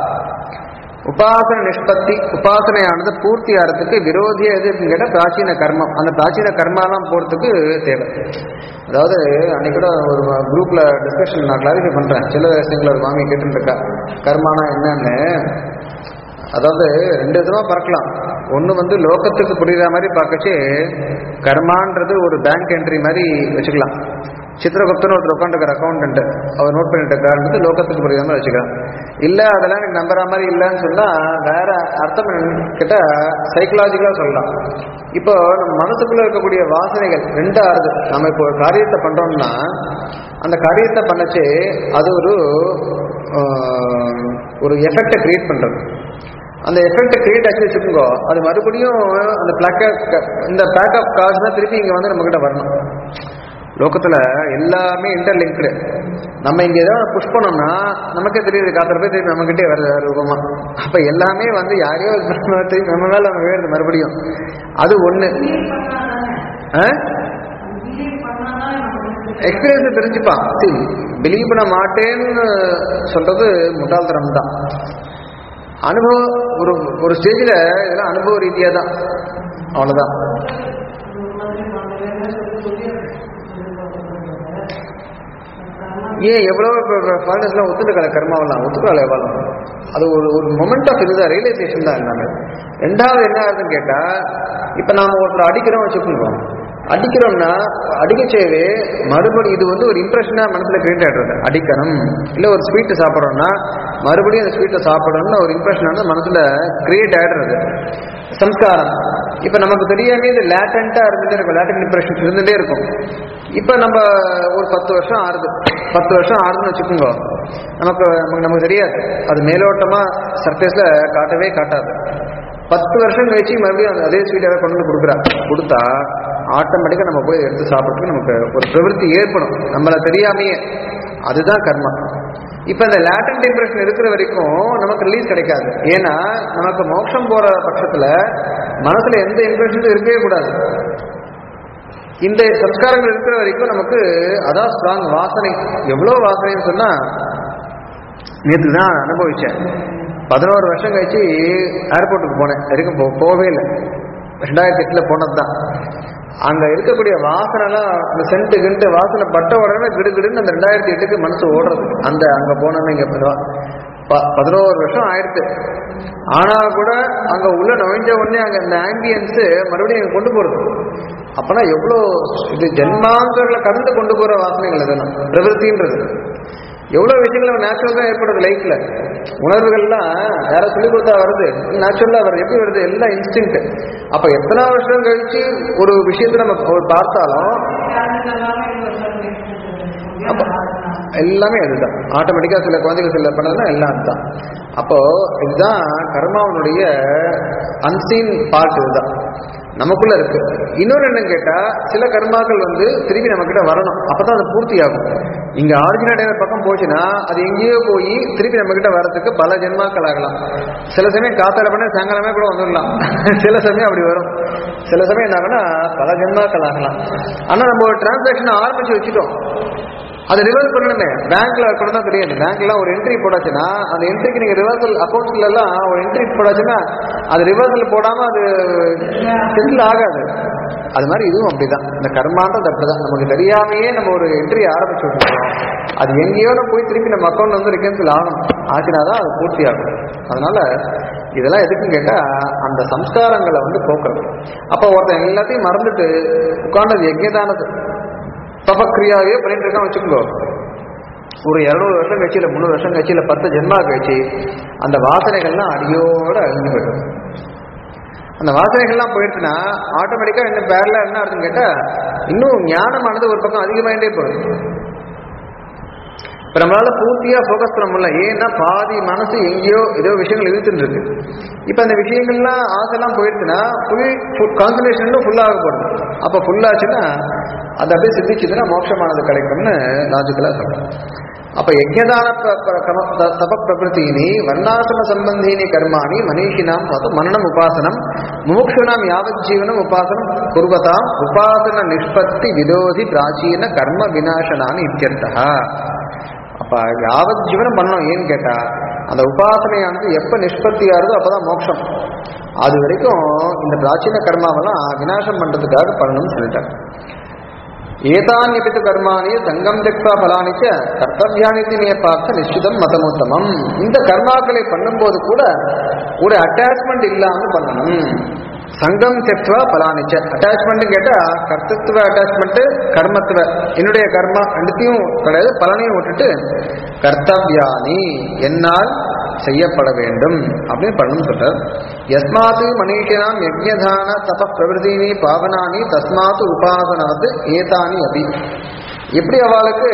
உபாசன நிஷ்பத்தி உபாசனையானது பூர்த்தி ஆகிறதுக்கு விரோதியா எது இருக்குன்னு கேட்டால் பிராச்சீன கர்மம் அந்த பிராச்சீன கர்மாலாம் போகிறதுக்கு தேவை அதாவது அன்னைக்கு கூட ஒரு குரூப்ல டிஸ்கஷன் நான் கிளாரிஃபை பண்றேன் சில விஷயங்கள ஒரு மாமி கேட்டுட்டு இருக்கா கர்மானா என்னன்னு அதாவது ரெண்டு விதமா பார்க்கலாம் ஒன்று வந்து லோகத்துக்கு புரியுற மாதிரி பார்க்கச்சு கர்மான்றது ஒரு பேங்க் என்ட்ரி மாதிரி வச்சுக்கலாம் சித்திரகுப்தன் ஒருத்தர் உட்காந்துருக்கார் அக்கௌண்டன்ட் அவர் நோட் பண்ணிட்டு இருக்காருன்றது லோகத்துக்கு புரியுற மாதிரி வச்சுக்கலாம் இல்ல அதெல்லாம் எனக்கு நம்புற மாதிரி இல்லைன்னு சொன்னா வேற அர்த்தம் கிட்ட சைக்கலாஜிக்கலா சொல்லலாம் இப்போ நம்ம மனசுக்குள்ள இருக்கக்கூடிய வாசனைகள் ரெண்டா ஆறுது நம்ம இப்போ ஒரு காரியத்தை பண்றோம்னா அந்த காரியத்தை பண்ணச்சு அது ஒரு ஆஹ், ஒரு எஃபெக்டை கிரியேட் பண்றது அந்த எஃபெக்ட் கிரியேட் ஆச்சு வச்சுக்கோங்க அது மறுபடியும் அந்த பிளாக்கப் இந்த பேக்கப் காசு தான் திருப்பி இங்க வந்து நம்ம கிட்ட வரணும் லோகத்துல எல்லாமே இன்டர்லிங்க்டு நம்ம இங்க ஏதாவது புஷ் பண்ணோம்னா நமக்கே தெரியுது காத்திர போய் திருப்பி நம்ம கிட்டே வருது வேற ரூபமா அப்ப எல்லாமே வந்து யாரையோ நம்ம திருப்பி நம்ம மேல நம்ம வேறுது மறுபடியும் அது ஒண்ணு ஆ? எக்ஸ்பீரியன்ஸ் தெரிஞ்சுப்பான் சரி பிலீவ் பண்ண மாட்டேன்னு சொல்றது முட்டாள்தனம் தான் அனுபவம் ஒரு ஒரு ஸ்டேஜில் இதெல்லாம் அனுபவ ரீதியாக தான் அவ்வளோதான் ஏன் எவ்வளோ ஃபாரினர்ஸ்லாம் ஒத்துட்டுக்கல கர்மாவெல்லாம் ஒத்துக்கல எவ்வளோ அது ஒரு ஒரு மொமெண்ட் ஆஃப் இதுதான் ரியலைசேஷன் தான் எல்லாமே ரெண்டாவது என்ன ஆகுதுன்னு கேட்டால் இப்போ நாம் ஒருத்தர் அடிக்கிறோம் வச்சுக்கோங்க அடிக்கிறோம்னா அடிக்க செய்யவே மறுபடியும் இது வந்து ஒரு இம்ப்ரெஷனாக மனசில் கிரியேட் ஆகிடுறது அடிக்கணும் இல்லை ஒரு ஸ்வீட்டு சாப்பிட்றோம்னா மறுபடியும் அந்த ஸ்வீட்டை சாப்பிடணும்னு ஒரு இம்ப்ரெஷன் வந்து மனசில் கிரியேட் ஆகிடுறது சம்ஸ்காரம் இப்போ நமக்கு தெரியாமே இது லேட்டண்ட்டாக இருந்துகிட்டே இருக்கும் லேட்டன் இம்ப்ரெஷன்ஸ் இருந்துகிட்டே இருக்கும் இப்போ நம்ம ஒரு பத்து வருஷம் ஆறுது பத்து வருஷம் ஆறுதுன்னு வச்சுக்கோங்க நமக்கு நமக்கு நமக்கு தெரியாது அது மேலோட்டமாக சர்ஃபேஸில் காட்டவே காட்டாது பத்து வருஷம் கழிச்சு மறுபடியும் அந்த அதே ஸ்வீட்டாக கொண்டு வந்து கொடுக்குறா கொடுத்தா ஆட்டோமேட்டிக்காக நம்ம போய் எடுத்து சாப்பிட்றதுக்கு நமக்கு ஒரு பிரவருத்தி ஏற்படும் நம்மளை தெரியாமையே அதுதான் கர்மா இப்போ இந்த லேட்டன் டிப்ரெஷன் இருக்கிற வரைக்கும் நமக்கு ரிலீஸ் கிடைக்காது ஏன்னா நமக்கு மோட்சம் போகிற பட்சத்தில் மனசில் எந்த இம்ப்ரெஷனும் இருக்கவே கூடாது இந்த சம்ஸ்காரங்கள் இருக்கிற வரைக்கும் நமக்கு அதான் ஸ்ட்ராங் வாசனை எவ்வளோ வாசனைன்னு சொன்னால் நேற்று தான் அனுபவித்தேன் பதினோரு வருஷம் கழிச்சு ஏர்போர்ட்டுக்கு போனேன் வரைக்கும் போ போகவே இல்லை ரெண்டாயிரத்தி எட்டில் போனது தான் அங்கே இருக்கக்கூடிய வாசனைலாம் அந்த சென்ட்டு கிண்டு வாசனை பட்ட உடனே கிடுகிடுன்னு அந்த ரெண்டாயிரத்தி எட்டுக்கு மனசு ஓடுறது அந்த அங்கே போனோன்னு இங்கே ப பதினோரு வருஷம் ஆயிடுத்து ஆனால் கூட அங்கே உள்ள நுழைஞ்ச உடனே அங்கே அந்த ஆம்பியன்ஸு மறுபடியும் இங்கே கொண்டு போகிறது அப்போனா எவ்வளோ இது ஜென்மாந்தர்களை கடந்து கொண்டு போகிற வாசனைகள் இதெல்லாம் பிரவருத்தின்றது எவ்வளோ விஷயங்கள் நேச்சுரல் தான் ஏற்படுது லைஃப்ல உணர்வுகள்லாம் யாரோ சொல்லிக் கொடுத்தா வருது நேச்சுரலாக வருது எப்படி வருது எல்லாம் இன்ஸ்டிங்க்ட் அப்போ எத்தனை வருஷம் கழிச்சு ஒரு விஷயத்தை நம்ம ஒரு பார்த்தாலும் அப்போ எல்லாமே அதுதான் ஆட்டோமேட்டிக்காக சில குழந்தைகள் சில பண்ணதுன்னா எல்லாம் அதுதான் அப்போ இதுதான் கர்மாவனுடைய அன்சீன் பார்ட் இதுதான் நமக்குள்ள இருக்கு இன்னொரு என்னன்னு கேட்டா சில கர்மாக்கள் வந்து திருப்பி நம்ம கிட்ட வரணும் அப்பதான் அது பூர்த்தி ஆகும் இங்க ஆரிஜினல் டைவர் பக்கம் போச்சுன்னா அது எங்கேயோ போய் திருப்பி நம்ம கிட்ட வர்றதுக்கு பல ஜென்மாக்கள் ஆகலாம் சில சமயம் காத்தால பண்ண சாயங்காலமே கூட வந்துடலாம் சில சமயம் அப்படி வரும் சில சமயம் என்ன ஆகும்னா பல ஜென்மாக்கள் ஆகலாம் ஆனா நம்ம ஒரு டிரான்சாக்ஷன் ஆரம்பிச்சு வச்சுட்டோம் அது ரிவர்ஸ் பண்ணணுமே பேங்க்ல கூட தான் தெரியாது பேங்க்ல ஒரு என்ட்ரி போடாச்சுன்னா அந்த என்ட்ரிக்கு நீங்க ரிவர்சல் அக்கௌண்ட்ஸ்ல எல்லாம் ஒரு என்ட்ரி போடாச்சுன்னா அது ரிவர்சல் போடாம அது செட்டில் ஆகாது அது மாதிரி இதுவும் அப்படிதான் இந்த கர்மான்றது அப்படிதான் நமக்கு தெரியாமையே நம்ம ஒரு என்ட்ரி ஆரம்பிச்சு விட்டுருக்கோம் அது எங்கேயோ போய் திருப்பி நம்ம அக்கௌண்ட் வந்து ரிகன்சல் ஆகணும் ஆச்சுனா தான் அது பூர்த்தி ஆகும் அதனால இதெல்லாம் எதுக்குன்னு கேட்டா அந்த சம்ஸ்காரங்களை வந்து போக்குறது அப்போ ஒருத்தன் எல்லாத்தையும் மறந்துட்டு உட்கார்ந்தது எங்கேதானது தபக்கிரியாவே பண்ணிட்டு இருக்கான் வச்சுக்கோ ஒரு இரநூறு வருஷம் கழிச்சு இல்லை முந்நூறு வருஷம் கழிச்சு இல்லை பத்து ஜென்மா கழிச்சு அந்த வாசனைகள்லாம் அடியோட அழிஞ்சு போயிடும் அந்த வாசனைகள்லாம் போயிடுச்சுன்னா ஆட்டோமேட்டிக்காக என்ன பேரல என்ன அர்த்தம் கேட்டால் இன்னும் ஞானமானது ஒரு பக்கம் அதிகமாயிட்டே போகுது இப்போ நம்மளால பூர்த்தியா ஃபோக்கஸ் பண்ண முடியல ஏன்னா பாதி மனசு எங்கேயோ ஏதோ விஷயங்கள் இழுத்துட்டு இருக்கு இப்போ அந்த விஷயங்கள்லாம் ஆசைலாம் போயிடுச்சுன்னா ஃபுல் கான்சன்ட்ரேஷன் ஃபுல்லாக போடுது அப்போ ஃபுல்லாச்சுன்னா அது அப்படியே சித்திச்சுதுன்னா மோட்சமானது கிடைக்கும்னு லாஜிக்கலாக சொல்றோம் அப்ப யஜ்யதான ப- ப- கம- த- தப பிரபுத்தீனி வர்ணாசிரம சம்பந்தீனி கர்மாணி மனிஷினாம் மது மனனம் உபாசனம் முமுக்ஷுனாம் யாவத் ஜீவனம் உபாசனம் குர்வதாம் உபாசன நிஷ்பத்தி விரோதி பிராச்சீன கர்ம விநாசனானி இத்தியர்த்தா அப்ப யாவத் ஜீவனம் பண்ணணும் ஏன்னு கேட்டா அந்த உபாசனையானது எப்ப நிஷ்பத்தி ஆகுதோ அப்பதான் மோட்சம் அது வரைக்கும் இந்த பிராச்சீன கர்மாவெல்லாம் விநாசம் பண்றதுக்காக பண்ணணும்னு சொல்லிட்டாங்க ஏதான்யபித்து கர்மாணி சங்கம் தெக்வா பலானிச்ச கர்த்தவியானித்தி மே பார்த்த நிச்சிதம் மதமுத்தமம் இந்த கர்மாக்களை பண்ணும்போது கூட ஒரு அட்டாச்மெண்ட் இல்லாம பண்ணணும் சங்கம் தெக்வா பலானிச்ச அட்டாச்மெண்ட் கேட்டா கர்த்தத்துவ அட்டாச்மெண்ட் கர்மத்துவ என்னுடைய கர்மா ரெண்டுத்தையும் கிடையாது பலனையும் விட்டுட்டு கர்த்தவியானி என்னால் செய்யப்பட வேண்டும் அப்படின்னு பண்ணணும் சொல்றார் யஸ்மாத்து மனுஷனாம் யஜ்யதான தப பிரவருத்தினி பாவனானி தஸ்மாத்து உபாசனாத்து ஏதானி அபி எப்படி அவளுக்கு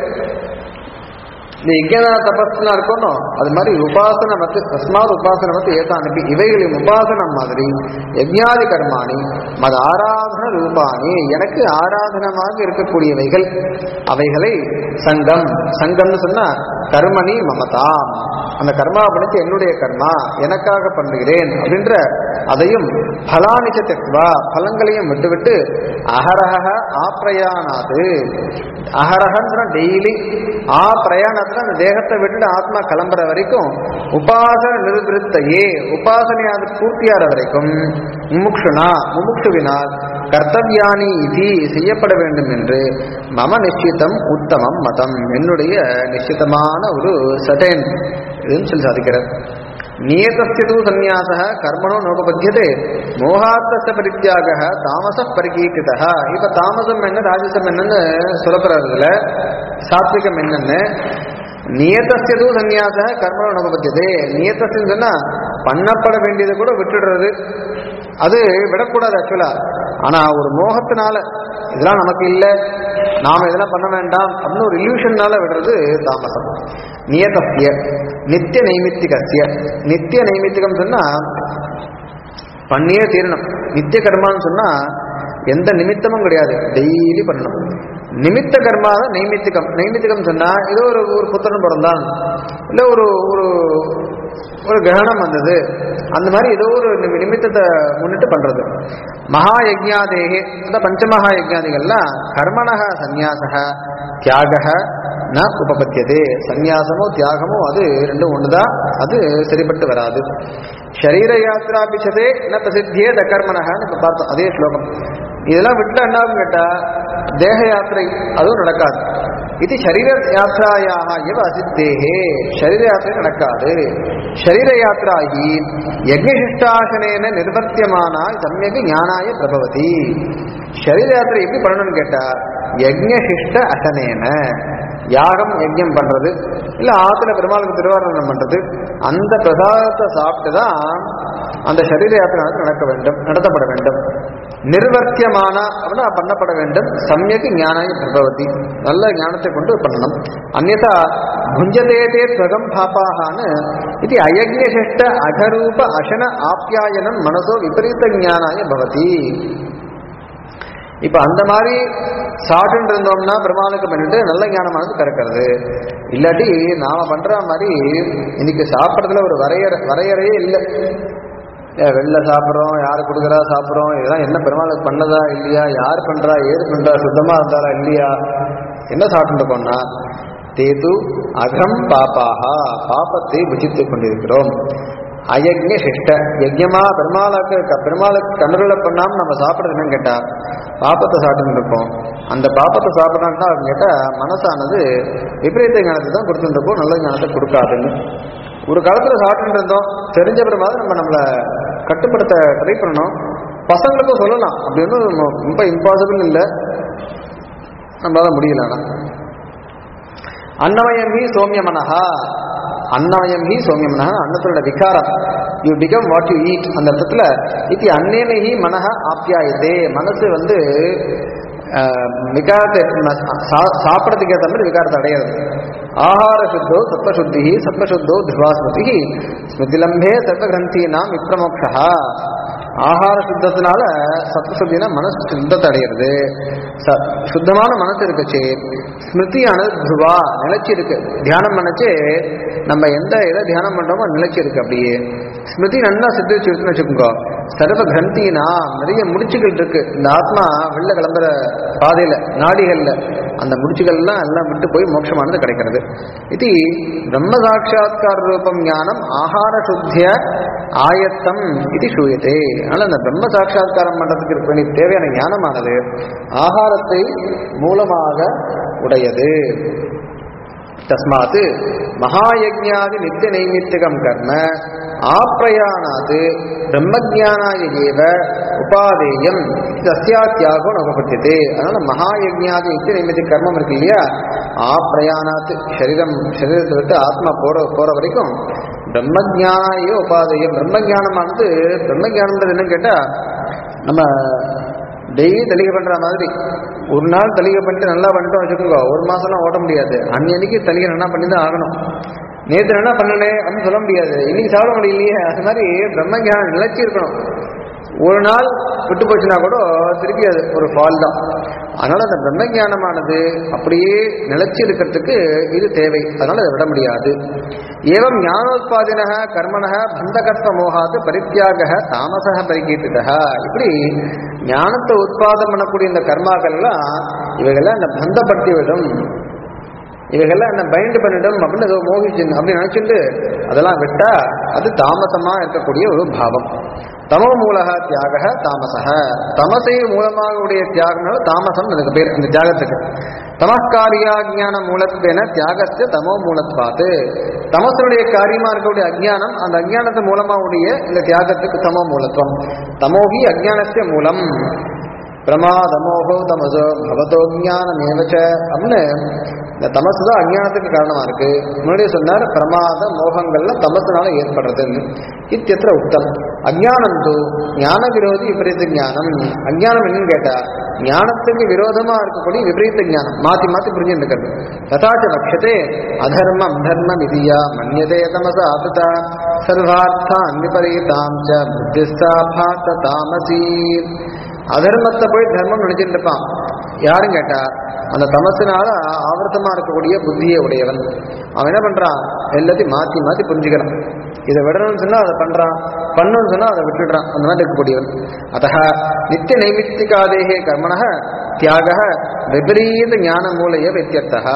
இந்த யஜ்யதான தபஸ்லாம் இருக்கணும் அது மாதிரி உபாசன மத்து தஸ்மாத் உபாசன மத்து ஏதான் அனுப்பி இவைகளின் உபாசனம் மாதிரி யஜ்ஞாதி கர்மாணி மத ஆராதன ரூபானி எனக்கு ஆராதனமாக இருக்கக்கூடியவைகள் அவைகளை சங்கம் சங்கம்னு சொன்னா கர்மணி மமதாம் அந்த கர்மா பண்ணிச்சு என்னுடைய கர்மா எனக்காக பண்ணுகிறேன் அப்படின்ற அதையும் பலானிச்ச தெக்வா பலங்களையும் விட்டுவிட்டு அகரஹ ஆப்ரயானாது அகரஹன்ற டெய்லி ஆ பிரயாணத்துல அந்த தேகத்தை விட்டுட்டு ஆத்மா கிளம்புற வரைக்கும் உபாசன நிருபிருத்தையே உபாசனையாவது பூர்த்தியாகிற வரைக்கும் முமுக்ஷுனா முமுக்ஷுவினால் கர்த்தவியானி இது செய்யப்பட வேண்டும் என்று மம நிச்சிதம் உத்தமம் மதம் என்னுடைய நிச்சிதமான ஒரு சட்டன் இதுன்னு சொல்லி சாதிக்கிறார் நியதஸ்து சந்நியாச கர்மணோ நோபபத்தியதே மோகார்த்த பரித்தியாக தாமச பரிகீகிருத இப்ப தாமசம் என்ன ராஜசம் என்னன்னு சொல்லப்படுறதுல சாத்விகம் என்னன்னு நியதஸ்து சந்நியாச கர்மணோ நோபபத்தியதே நியதஸ்ன்னு சொன்னா பண்ணப்பட வேண்டியதை கூட விட்டுடுறது அது விடக்கூடாது ஆக்சுவலா ஆனா ஒரு மோகத்தினால இதெல்லாம் நமக்கு இல்லை நாம இதெல்லாம் பண்ண வேண்டாம் அப்படின்னு ஒரு இல்யூஷன்னால விடுறது தாமசம் நியதஸ்ய நித்திய நைமித்திகசிய நித்திய நைமித்திகம் சொன்னா பண்ணியே தீரணும் நித்திய கர்மான்னு சொன்னா எந்த நிமித்தமும் கிடையாது டெய்லி பண்ணணும் நிமித்த கர்மா தான் நைமித்திகம் நைமித்திகம் சொன்னா ஏதோ ஒரு ஒரு புத்திரன் பிறந்தான் இல்லை ஒரு ஒரு ஒரு கிரகணம் வந்தது அந்த மாதிரி ஏதோ ஒரு நிமி- நிமித்தத்தை முன்னிட்டு பண்றது மகா யஜ்ஞாதேகே அந்த பஞ்சமகா யஜ்ஞாதிகள்லாம் கர்மணக சந்நியாசக தியாக ந உபபத்தியதே சந்நியாசமோ தியாகமோ அது ரெண்டும் ஒண்ணுதான் அது சரிப்பட்டு வராது ஷரீர யாத்ரா பிச்சதே ந பிரசித்தியே த கர்மனகன்னு இப்ப பார்த்தோம் அதே ஸ்லோகம் இதெல்லாம் விட்டா என்ன ஆகும் கேட்டா தேக யாத்திரை அதுவும் நடக்காது இது சரீர யாத்திராயாக இவ அசித்தேகே சரீர யாத்திரை நடக்காது சரீர யாத்திராகி யஜ்ஞசிஷ்டாசனேன நிர்வர்த்தியமானா சமயக்கு ஞானாய பிரபவதி சரீர யாத்திரை எப்படி பண்ணணும்னு கேட்டா யஜ்ஞசிஷ்ட அசனேன யாகம் யஜ்ஞம் பண்றது இல்ல ஆத்துல பெருமாளுக்கு திருவாரணம் பண்றது அந்த பிரசாதத்தை சாப்பிட்டு தான் அந்த சரீர யாத்திரை நடக்க வேண்டும் நடத்தப்பட வேண்டும் நிர்வர்த்தியமான அப்படின்னா பண்ணப்பட வேண்டும் சமயக்கு ஞானாய பிரபவதி நல்ல ஞானத்தை கொண்டு பண்ணணும் அந்நதா புஞ்சதேதே ஸ்வகம் பாப்பாகான்னு இது அயஜ்ஞசிஷ்ட அகரூப அசன ஆப்யாயனம் மனசோ விபரீத ஞானாய பவதி இப்ப அந்த மாதிரி சாப்பிட்டு இருந்தோம்னா பெருமாளுக்கு பண்ணிட்டு நல்ல ஞானமானது பிறக்கிறது இல்லாட்டி நாம பண்ற மாதிரி இன்னைக்கு சாப்பிட்றதுல ஒரு வரையறை வரையறையே இல்லை ஏன் வெளில சாப்பிட்றோம் யார் கொடுக்குறா சாப்பிட்றோம் இதெல்லாம் என்ன பெருமாளுக்கு பண்ணதா இல்லையா யார் பண்றா ஏது பண்றா சுத்தமா இருந்தாரா இல்லையா என்ன சாப்பிட்டு இருக்கோம்னா தேது அகம் பாப்பாகா பாப்பத்தை புஜித்துக் கொண்டிருக்கிறோம் அயஜ்ஞ சிஷ்ட யஜ்யமா பெருமாளுக்கு க- பெருமாளுக்கு கண்ணுகளை பண்ணாம நம்ம சாப்பிடுறது என்னன்னு கேட்டா பாப்பத்தை சாப்பிட்டு இருக்கோம் அந்த பாப்பத்தை சாப்பிட்றாங்கன்னா அவங்க கேட்டா மனசானது விபரீத ஞானத்தை தான் கொடுத்துட்டு இருக்கோம் நல்ல ஞானத்தை கொடுக்காதுன்னு ஒரு காலத்துல சாப்பிட்டு இருந்தோம் தெரிஞ்ச பிறகு நம்ம நம்மளை கட்டுப்படுத்த ட்ரை பண்ணணும் பசங்களுக்கும் சொல்லலாம் அப்படி ஒன்றும் ரொம்ப இம்பாசிபிள் இல்லை நம்மளால முடியல ஆனா அன்னமயம் ஹி சோமியமனஹா அன்னமயம் ஹி சோமியமனஹா அன்னத்தோட விகாரம் you become what you eat அந்த இடத்துல இது அன்னேன ஹி மனஹ ஆப்யாயதே மனசு வந்து ஆஹ், விகாரத்தை ம- சா- சாப்பிடறதுக்கு ஏற்ற மாதிரி விகாரத்தை அடையாது ஆகார சுத்தோ சத்வசுத்தி சத்வசுத்தோ துர்வாஸ்மதி ஸ்மிருதிலம்பே சர்வகிரந்தீனாம் விப்ரமோக்ஷா ஆகார சுத்தத்தினால சத்வசுத்தினா மனசு சுத்தத்தை அடையிறது ச- சுத்தமான மனசு இருக்குச்சு ஸ்மிருதியானது துருவா நிலைச்சு இருக்கு தியானம் பண்ணச்சு நம்ம எந்த இதை தியானம் பண்றோமோ அது நிலைச்சு இருக்கு அப்படியே ஸ்மிருதி நல்லா சித்தி வச்சுன்னு வச்சுக்கோங்க சர்வ கிரந்தினா நிறைய முடிச்சுகள் இருக்கு இந்த ஆத்மா வெளில கிளம்புற பாதையில நாடிகள்ல அந்த முடிச்சுகள்லாம் எல்லாம் விட்டு போய் மோட்சமானது கிடைக்கிறது இது பிரம்ம சாட்சா்கார ரூபம் ஞானம் ஆகார சுத்திய ஆயத்தம் இது சூயத்தே அதனால அந்த பிரம்ம சாட்சா்காரம் பண்றதுக்கு இருக்க வேண்டிய தேவையான ஞானமானது ஆகாரத்தை மூலமாக உடையது தஸ்மாத் மகாயஜ்ஞாதி நித்திய நைமித்திகம் கர்ம ஆப்ரயாணாத் பிரம்மஜானாய ஏவ உபாதேயம் சஸ்யாத்தியாகம் உபபத்தியதே அதனால மகாயஜ்ஞாதி நித்திய நைமித்திக கர்மம் இருக்கு இல்லையா ஆப்ரயாணாத் சரீரம் சரீரத்தை விட்டு ஆத்மா போற போற வரைக்கும் பிரம்மஜானாய உபாதேயம் பிரம்மஜானமானது பிரம்மஜானம்ன்றது என்னன்னு கேட்டா நம்ம டெய்லி தலிகை பண்ற மாதிரி ஒரு நாள் தலிகை பண்ணிட்டு நல்லா பண்ணிட்டோம் வச்சுக்கோங்க ஒரு மாசம்லாம் ஓட்ட முடியாது அன்னைக்கு தலிகை நல்லா பண்ணி தான் ஆகணும் நேற்று என்ன பண்ணனே அப்படின்னு சொல்ல முடியாது இன்னைக்கு சாப்பிட முடியலையே அது மாதிரி பிரம்மஞானம் நிலைச்சி இருக்கணும் ஒரு நாள் விட்டு போச்சுன்னா கூட திருப்பி அது ஒரு ஃபால் தான் அதனால அந்த பிரம்ம ஞானமானது அப்படியே நிலைச்சு இருக்கிறதுக்கு இது தேவை அதனால அதை விட முடியாது ஏவம் ஞானோத்பாதின கர்மண பந்தகத்வ மோகாது பரித்தியாக தாமசக பரிகீர்த்திதா இப்படி ஞானத்தை உத்பாதம் பண்ணக்கூடிய இந்த கர்மாக்கள்லாம் இவைகள்லாம் இந்த பந்தப்படுத்தி விடும் இவைகள்லாம் என்ன பைண்ட் பண்ணிடும் அப்படின்னு ஏதோ மோகிச்சு அப்படி நினைச்சுட்டு அதெல்லாம் விட்டா அது தாமசமா இருக்கக்கூடிய ஒரு பாவம் தமோ மூலக தியாக தாமசக தமசை மூலமாக உடைய தியாகம்னால தாமசம் அதுக்கு பேர் இந்த தியாகத்துக்கு தமஸ்காரியா அஜான மூலத்துவன தியாகத்தை தமோ மூலத்வாத்து தமசனுடைய காரியமா இருக்கக்கூடிய அஜ்ஞானம் அந்த அஜ்ஞானத்து மூலமா உடைய இந்த தியாகத்துக்கு தமோ மூலத்துவம் தமோகி அஜ்ஞானத்திய மூலம் பிரமாதமோகோ தமசோ பவதோ ஞானமேவச்ச அப்படின்னு இந்த தமசு தான் அஜ்ஞானத்துக்கு காரணமா இருக்கு முன்னாடியே சொன்னார் பிரமாத மோகங்கள்ல தமசுனால ஏற்படுறதுன்னு இத்தியத்திர உத்தம் அஜ்ஞானம் தூ ஞான விரோதி விபரீத ஞானம் அஜ்ஞானம் என்னன்னு கேட்டா ஞானத்துக்கு விரோதமா இருக்கக்கூடிய விபரீத ஞானம் மாத்தி மாத்தி புரிஞ்சுட்டு இருக்கிறது ததாச்ச லட்சத்தே அதர்மம் தர்மம் இதியா மன்யதே தமச ஆபிதா சர்வார்த்தான் விபரீதாம் ச புத்திஸ்தா பாத்த தாமசீ அதர்மத்தை போய் தர்மம் நினைச்சிட்டு இருப்பான் யாரும் கேட்டா அந்த தமசினால ஆவர்த்தமா இருக்கக்கூடிய புத்தியை உடையவன் அவன் என்ன பண்றான் எல்லாத்தையும் மாத்தி மாத்தி புரிஞ்சுக்கிறான் இதை விடணும்னு சொன்னா அதை பண்றான் பண்ணணும்னு சொன்னா அதை விட்டுடுறான் அந்த மாதிரி இருக்கக்கூடியவன் அத்த நித்திய நைமித்திகாதேகே கர்மண தியாக விபரீத ஞான மூலைய வித்தியர்த்தா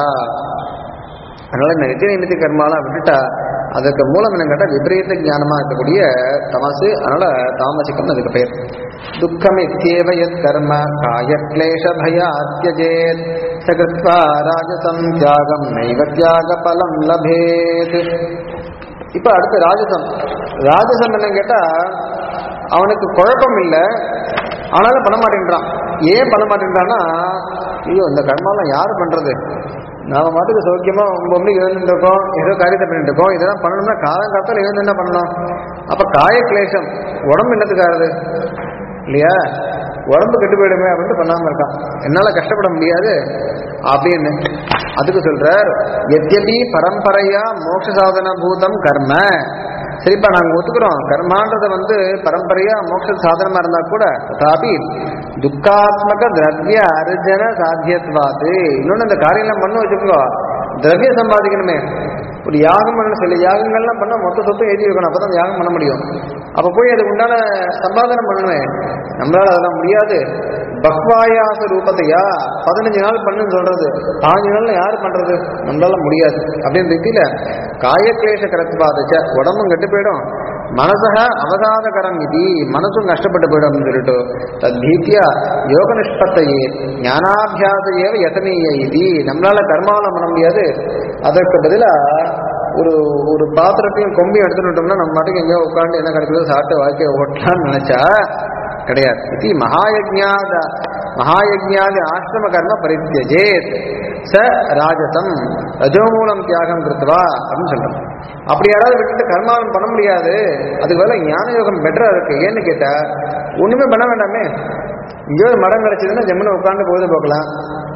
அதனால இந்த நித்திய நைமித்திய கர்மாலாம் விட்டுட்டா அதுக்கு மூலம் என்ன கேட்டால் விபரீத ஞானமா இருக்கக்கூடிய தமசு அதனால தாமசிக்கம் அதுக்கு பெயர் துக்கம் இத்தியேவ யத் கர்ம காய கிளேஷ பயாத்யஜேத் சகிருத்வா ராஜசம் தியாகம் நைவ தியாக பலம் லபேத் இப்ப அடுத்து ராஜசம் ராஜசம் என்ன கேட்டா அவனுக்கு குழப்பம் இல்லை ஆனாலும் பண்ண மாட்டேன்றான் ஏன் பண்ண மாட்டேன்றான்னா ஐயோ இந்த கர்மாலாம் யார் பண்றது நாம மாட்டுக்கு சௌக்கியமா ஒன்பது மணிக்கு எழுந்துட்டு இருக்கோம் ஏதோ காரியத்தை பண்ணிட்டு இருக்கோம் இதெல்லாம் பண்ணணும்னா காலம் காலத்தில் எழுந்து என்ன பண்ணணும் அப்ப காய கிளேசம் உடம்பு என்னத்துக்காருது இல்லையா உடம்பு கெட்டு போயிடுமே அப்படின்ட்டு பண்ணாம இருக்கான் என்னால கஷ்டப்பட முடியாது அப்படின்னு அதுக்கு சொல்றார் எத்யபி பரம்பரையா மோட்ச சாதன பூதம் கர்ம சரிப்பா நாங்க ஒத்துக்கிறோம் கர்மான்றது வந்து பரம்பரையா மோட்ச சாதனமா இருந்தா கூட ததாபி துக்காத்மக திரவிய அர்ஜன சாத்தியத்வாது இன்னொன்னு இந்த காரியம்லாம் பண்ண வச்சுக்கோ திரவிய சம்பாதிக்கணுமே ஒரு யாகம் பண்ணணும் சில யாகங்கள்லாம் பண்ணா மொத்த சொத்து எழுதி வைக்கணும் அப்பதான் யாகம் பண்ண முடியும் அப்ப போய் அதுக்கு உண்டான சம்பாதனம் பண்ணணுமே நம்மளால அதெல்லாம் முடியாது பக்வாயாச ரூபத்தையா பதினஞ்சு நாள் பண்ணுன்னு சொல்றது பாஞ்சு நாள்ல யாரு பண்றது நம்மளால முடியாது அப்படின்னு ரீதியில காயக்லேஷ கரத்பாதச்ச உடம்பும் கெட்டு போயிடும் மனசக அவகாதகரம் இது மனசும் கஷ்டப்பட்டு போயிடும் அப்படின்னு சொல்லிட்டு தத்பீத்தியா யோக நிஷ்பத்தையே ஞானாபியாச ஏவ யதனீய இது நம்மளால கர்மாவலம் பண்ண முடியாது அதற்கு பதிலா ஒரு ஒரு பாத்திரத்தையும் கொம்பையும் எடுத்துட்டோம்னா நம்ம மாட்டுக்கு எங்கேயோ உட்காந்து என்ன கிடைக்குதோ சாப்பிட்டு வாழ்க்கையை ஓட்டலாம்னு நினைச்சா கிடையாது இது மகாயஜ்ஞாத மகாயஜ்ஞாதி ஆசிரம கர்ம பரித்தியஜேத் ச ராஜசம் ரஜோமூலம் தியாகம் கிருத்துவா அப்படின்னு சொல்றோம் அப்படி யாராவது விட்டுட்டு கர்மாவம் பண்ண முடியாது அதுக்கு பதிலா ஞான யோகம் பெட்டரா இருக்கு ஏன்னு கேட்டா ஒண்ணுமே பண்ண வேண்டாமே இங்கேயோ ஒரு மரம் கிடைச்சதுன்னா ஜம்முன்னு உட்காந்து பொழுது போக்கலாம்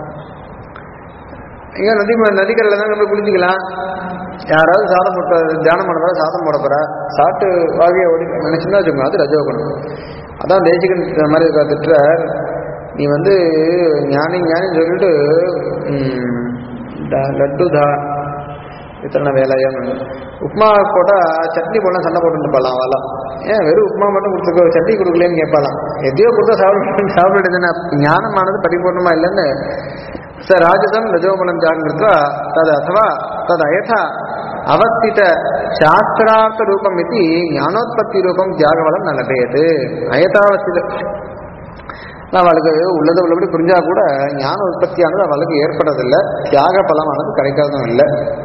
இங்க நதி நதிக்கரையில் தான் போய் குளிச்சுக்கலாம் யாராவது சாதம் போட்ட தியானம் பண்ணுறா சாதம் போட போறா சாப்பிட்டு வாழ்க்கையை ஓடி நினைச்சுன்னா வச்சுக்கோங்க அது ரஜோகுணம் அதான் தேசிகன் இந்த மாதிரி இருக்கா திட்டுறார் நீ வந்து ஞானி ஞானின்னு சொல்லிட்டு ம், ட- லட்டு தா இத்தனை வேலையான்னு உப்மா போட்டா சட்னி போடலாம் சண்டை போட்டு போகலாம் அவெல்லாம் ஏன் வெறும் உப்மா மட்டும் கொடுத்துக்கோ சட்னி கொடுக்கலன்னு கேட்பாலாம் எதையோ கொடுத்தா சாப்பிட சாப்பிடுதுன்னா ஞானமானது பரிபூர்ணமா இல்லைன்னு ச ராஜசம் ரஜோகுணம் ஜாகிருத்வா தது அथवा தது அயதா அவஸ்தித சாஸ்திரார்த்த ரூபம் இது ஞானோத்பத்தி ரூபம் தியாகவலம் நலபேது அயதாவஸ்தித நான் அவளுக்கு உள்ளது உள்ளபடி புரிஞ்சா கூட ஞான உற்பத்தியானது அவளுக்கு ஏற்படுறதில்லை தியாக பலமானது கிடைக்கிறதும் இல்லை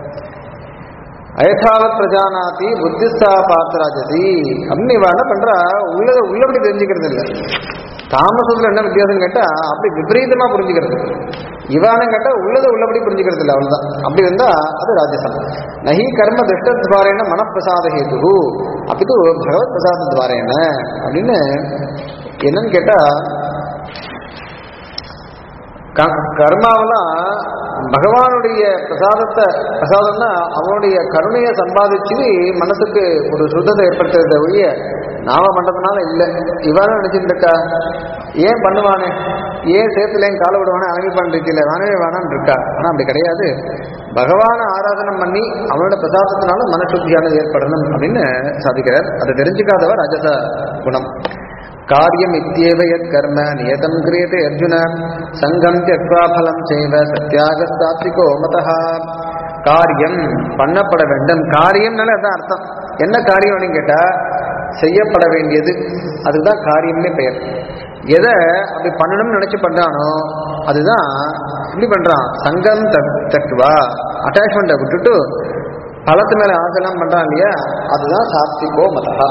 அயதாவத் பிரஜானாதி புத்திஸ்தா பார்த்தராஜதி அப்படின்னு இவ என்ன பண்றா உள்ளத உள்ளபடி தெரிஞ்சுக்கிறது இல்லை தாமசத்துல என்ன வித்தியாசம் கேட்டா அப்படி விபரீதமா புரிஞ்சுக்கிறது இவானம் கேட்டா உள்ளத உள்ளபடி புரிஞ்சுக்கிறது இல்லை அவ்வளவுதான் அப்படி இருந்தா அது ராஜசம் நஹி கர்ம திருஷ்டத்வாரேன மனப்பிரசாத ஹேது அப்பிது பகவத் பிரசாத துவாரேன அப்படின்னு என்னன்னு கேட்டா க- கர்மாவெல்லாம் பகவானுடைய பிரசாதத்தை பிரசாதம்னா அவனுடைய கருணையை சம்பாதிச்சு மனசுக்கு ஒரு சுத்தத்தை ஏற்படுத்துறத ஒழிய நாம பண்றதுனால இல்லை இவன் நினைச்சிட்டு இருக்கா ஏன் பண்ணுவானே ஏன் சேத்துலேயும் காலை விடுவானே அவனே பண்ணிருக்கல வேணவே வேணான்னு இருக்கா ஆனா அப்படி கிடையாது பகவானை ஆராதனம் பண்ணி அவனோட பிரசாதத்தினால மனசுத்தியானது ஏற்படணும் அப்படின்னு சாதிக்கிறார் அதை தெரிஞ்சுக்காதவர் ராஜச குணம் காரியம் இத்தியேவ யத் கர்ம நியதம் கிரியதே அர்ஜுன சங்கம் தியக்வா பலம் செய்வ சத்யாக சாத்விகோ மதஹா காரியம் பண்ணப்பட வேண்டும் காரியம்னால அதான் அர்த்தம் என்ன காரியம் அப்படின்னு கேட்டா செய்யப்பட வேண்டியது அதுதான் காரியம்னே பெயர் எதை அப்படி பண்ணணும்னு நினைச்சு பண்றானோ அதுதான் இப்படி பண்றான் சங்கம் தத்துவா அட்டாச்மெண்ட்டை விட்டுட்டு பழத்து மேல ஆசைலாம் பண்றான் இல்லையா அதுதான் சாத்விகோ மதஹா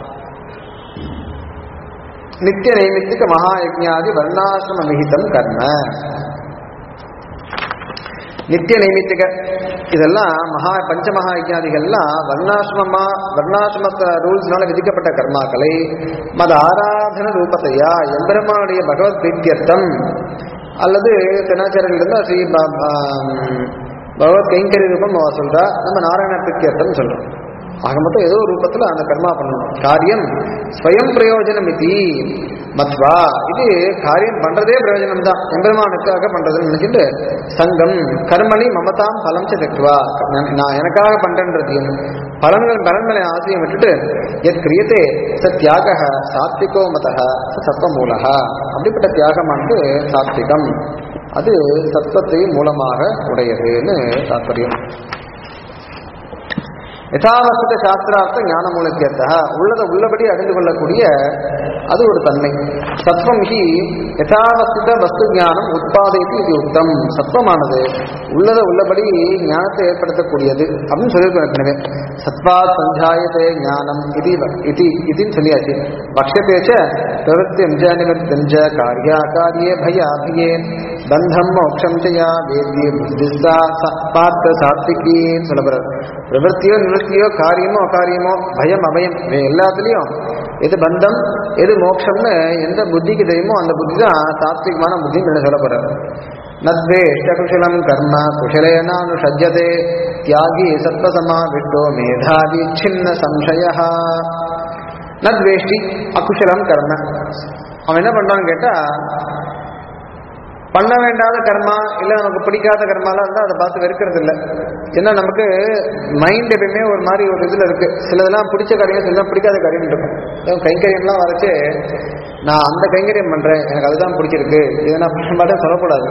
நித்திய நைமித்திக மகாயஜாதி வர்ணாசிரம விகிதம் கர்ம நித்திய நைமித்திக இதெல்லாம் மகா பஞ்ச மகாயஜாதிகள்லாம் வர்ணாசிரமமா வர்ணாசிரம ரூல்ஸ்னால விதிக்கப்பட்ட கர்மாக்களை மத ஆராதன ரூபத்தையா எம்பெருமானுடைய பகவத் பிரீத்தியர்த்தம் அல்லது தினாச்சாரிலிருந்து ஸ்ரீ ப- ப- பகவத் கைங்கரி ரூபம் அவ சொல்றா நம்ம நாராயண பிரீத்தியர்த்தம் சொல்றோம் ஆக மொத்தம் ஏதோ ஒரு ரூபத்துல அந்த கர்மா பண்ணணும் காரியம் ஸ்வயம் பிரயோஜனம் இது மத்வா இது காரியம் பண்றதே பிரயோஜனம் தான் எம்பெருமானுக்காக பண்றதுன்னு நினைச்சிட்டு சங்கம் கர்மணி மமதாம் பலம் செத்துவா நான் எனக்காக பண்றேன்றதையும் பலன்கள் பலன் மேலே ஆசையும் விட்டுட்டு எத் கிரியத்தே ச தியாக சாத்விகோ மதக சத்வ மூலக அப்படிப்பட்ட தியாகமானது சாத்விகம் அது சத்வத்தை மூலமாக உடையதுன்னு தாற்பயம் யதாவஸ்தித சாஸ்திரார்த்த ஞான மூலத்தியர்த்தா உள்ளதை உள்ளபடி அறிந்து கொள்ளக்கூடிய அது ஒரு தன்மை சத்வம் ஹி யதாவஸ்தித வஸ்து ஞானம் உற்பாதைத்து இது உத்தம் சத்வமானது உள்ளதை உள்ளபடி ஞானத்தை ஏற்படுத்தக்கூடியது அப்படின்னு சொல்லியிருக்கோம் ஏற்கனவே சத்வாத் சஞ்சாயத்தே ஞானம் இது இது இதுன்னு சொல்லியாச்சு பக்ஷத்தேச்ச பிரவருத்தியம் ஜ நிவர்த்தம் ஜ காரியா காரியே பயாபியே பந்தம் மோட்சம் செய்யா வேத்ய புத்திஸ்தா ச- பார்த்த சாத்விகின்னு சொல்லப்படுறது பிரவருத்தியோ நிவர்த்தியோ காரியமோ அகாரியமோ பயம் அபயம் இவை எல்லாத்துலேயும் எது பந்தம் எது மோட்சம்னு எந்த புத்திக்கு தெரியுமோ அந்த புத்தி தான் சாத்விகமான புத்தின்னு சொல்லப்படுறது நத்வேஷ்டகுஷலம் கர்ம குஷலேனானுஷஜ்யதே தியாகி சத்வசமாவிஷ்டோ மேதாவி சின்ன சம்சய நத்வேஷ்டி அகுஷலம் கர்ம அவன் என்ன பண்றான்னு கேட்டா பண்ண வேண்டாத கர்மா இல்லை நமக்கு பிடிக்காத கர்மாலாம் இருந்தால் அதை பார்த்து வெறுக்கிறது இல்லை ஏன்னா நமக்கு மைண்ட் எப்பயுமே ஒரு மாதிரி ஒரு இதில் இருக்கு சிலதெல்லாம் பிடிச்ச காரியம் சிலதெல்லாம் பிடிக்காத காரியம் இருக்கும் ஏன் கைங்கரியம்லாம் வரைச்சு நான் அந்த கைங்கரியம் பண்ணுறேன் எனக்கு அதுதான் பிடிச்சிருக்கு இதை நான் பண்ண சொல்லக்கூடாது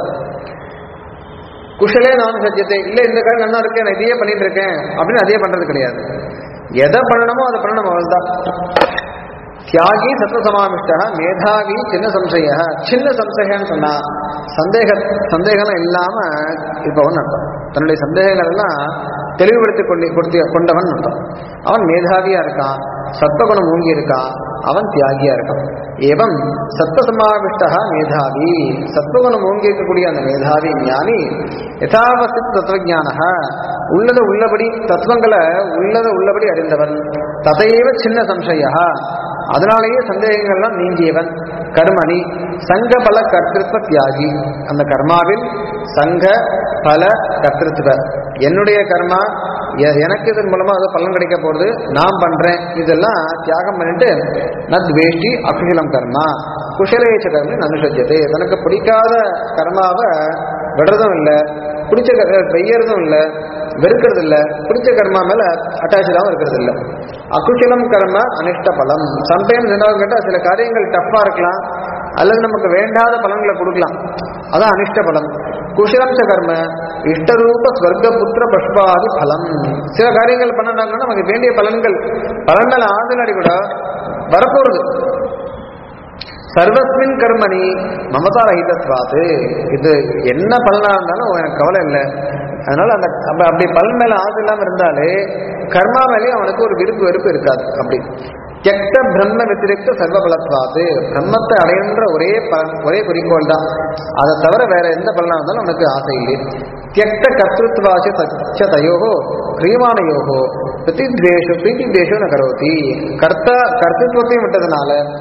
குஷலே நான் சத்தியத்தை இல்லை இந்த காரியம் நல்லா இருக்கு நான் இதையே பண்ணிட்டு இருக்கேன் அப்படின்னு அதே பண்றது கிடையாது எதை பண்ணணுமோ அதை பண்ணணும் அவள்தான் தியாகி சத்வசமாமிஷ்ட மேதாவி சின்ன சம்சய சின்ன சம்சயன்னு சொன்னா சந்தேக சந்தேகம் இல்லாம இருப்பவன் அர்த்தம் தன்னுடைய சந்தேகங்கள் எல்லாம் தெளிவுபடுத்தி கொண்டு கொடுத்து கொண்டவன் அர்த்தம் அவன் மேதாவியா இருக்கான் சத்வகுணம் மூங்கி இருக்கான் அவன் தியாகியா இருக்கான் ஏவம் சத்வசமாவிஷ்ட மேதாவி சத்வகுணம் மூங்கி இருக்கக்கூடிய அந்த மேதாவி ஞானி யதாவசித் தத்துவஜான உள்ளத உள்ளபடி தத்துவங்களை உள்ளத உள்ளபடி அறிந்தவன் ததையேவ சின்ன சம்சயா அதனாலேயே சந்தேகங்கள்லாம் நீங்கியவன் கர்மணி சங்க பல கர்த்திருவ தியாகி அந்த கர்மாவில் சங்க பல கர்த்திருவ என்னுடைய கர்மா எ- எனக்கு இதன் மூலமா ஏதோ பலன் கிடைக்க போறது நான் பண்றேன் இதெல்லாம் தியாகம் பண்ணிட்டு நத்வேஷ்டி அகுஷலம் கர்மா குஷலேச்ச கர்மி அனுஷஜ்யதே தனக்கு பிடிக்காத கர்மாவை விடுறதும் இல்லை பிடிச்ச கர்- வெய்யறதும் இல்லை வெறுக்கிறது இல்ல பிடிச்ச கர்மா மேல அட்டாச்சாகவும் இருக்கிறது இல்ல அகுஷலம் கர்ம அனிஷ்ட பலம் சம்டைம்ஸ் என்ன கேட்டா சில காரியங்கள் டஃப்பா இருக்கலாம் அல்லது நமக்கு வேண்டாத பலன்களை கொடுக்கலாம் அதான் அனிஷ்ட பலம் குஷலம் ச கர்ம இஷ்டரூப ஸ்வர்க்க புத்திர பஷ்பாதி பலம் சில காரியங்கள் பண்ணனாங்கன்னா நமக்கு வேண்டிய பலன்கள் பலன்கள் ஆதலாடி கூட வரப்போறது சர்வஸ்மின் கர்மணி மமதா ரஹிதத்வாது இது என்ன பலனா இருந்தாலும் எனக்கு கவலை இல்லை அதனால அந்த அப்ப அப்படி பலன் மேல ஆசை இல்லாம இருந்தாலே கர்மா மேலேயும் அவனுக்கு ஒரு விருப்பு வெறுப்பு இருக்காது அப்படி தியக்த பிரம்ம வத்திரிக்த சர்வ பலத்வாது பிரம்மத்தை அடையன்ற ஒரே பலன் ஒரே குறிக்கோள் தான் அதை தவிர வேற எந்த பலனா இருந்தாலும் அவனுக்கு ஆசை இல்லை தியக்த கர்த்திருவாச தச்ச தயோகோ கிரியமானயோகோ பிரதித்வேஷோ பிரீதித்வேஷோ ந கரோதி கர்த்தா கர்த்தத்துவத்தையும் விட்டதுனால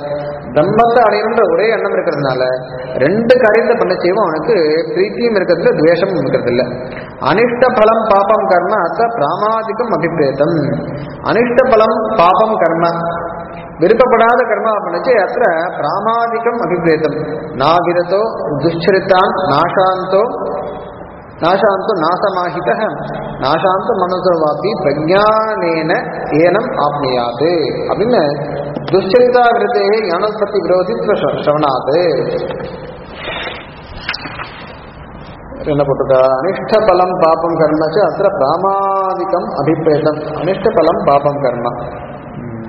பிரம்மத்தை அடையணுன்ற ஒரே எண்ணம் இருக்கிறதுனால ரெண்டு காரியத்தை பண்ண செய்வோம் அவனுக்கு பிரீத்தியும் இருக்கிறதுல துவேஷமும் இருக்கிறதில்ல அனிஷ்ட பலம் பாபம் கர்ம அத்த பிராமாதிகம் அபிப்பிரேதம் அனிஷ்ட பலம் பாபம் கர்ம விருப்பப்படாத கர்மா பண்ணிச்சு அத்த பிராமாதிகம் அபிப்பிரேதம் நாவிரதோ துஷ்சரித்தான் நாசாந்தோ நாசாந்தோ நாசமாஹித நாசாந்த மனசோ வாப்பி பிரஜானேன ஏனம் ஆப்னியாது அப்படின்னு துஷ்சரிதா விரதே ஞானோத்பத்தி விரோதித்வ ஸ்ர- ஸ்ரவணாது என்ன போட்டிருக்கா அனிஷ்ட பலம் பாபம் கர்ம ச அத்திர பிராமாதிகம் அபிப்பிரேதம் அனிஷ்ட பலம் பாபம் கர்ம ம்.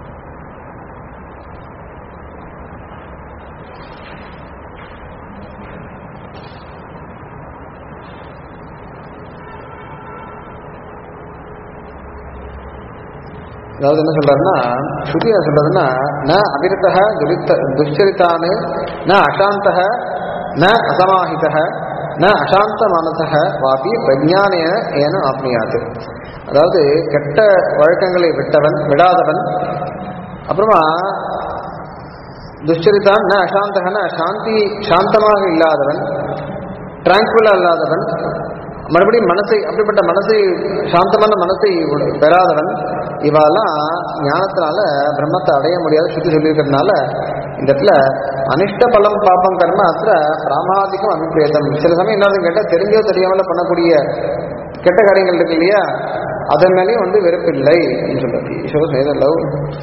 அதாவது என்ன சொல்றாருன்னா ஸ்ருதி என்ன சொல்றதுன்னா ந அவிரதः துரித்த துஷ்சரித்தானு ந அசாந்தः ந அசமாஹிதः ந அசாந்த மனசः வாபி பிரஜானேன ஏன ஆப்னியாது அதாவது கெட்ட வழக்கங்களை விட்டவன் விடாதவன் அப்புறமா துஷ்சரித்தான் ந அசாந்தகன சாந்தி சாந்தமாக இல்லாதவன் டிராங்குவலா இல்லாதவன் மறுபடியும் மனசை அப்படிப்பட்ட மனசை சாந்தமான மனசை உட- பெறாதவன் இவாலாம் ஞானத்தினால பிரம்மத்தை அடைய முடியாத சுத்தி சொல்லியிருக்கிறதுனால இந்த இடத்துல அனிஷ்ட பலம் பாப்பம் கர்ம அத்த பிராமாதிகம் அபிப்பிரேதம் சில சமயம் என்னது கேட்டால் தெரிஞ்சோ தெரியாமல பண்ணக்கூடிய கெட்ட காரியங்கள் இருக்கு இல்லையா அதன் மேலேயும் வந்து வெறுப்பில்லை அப்படின்னு சொல்றது ஷோஸ் ஏதோ லவ்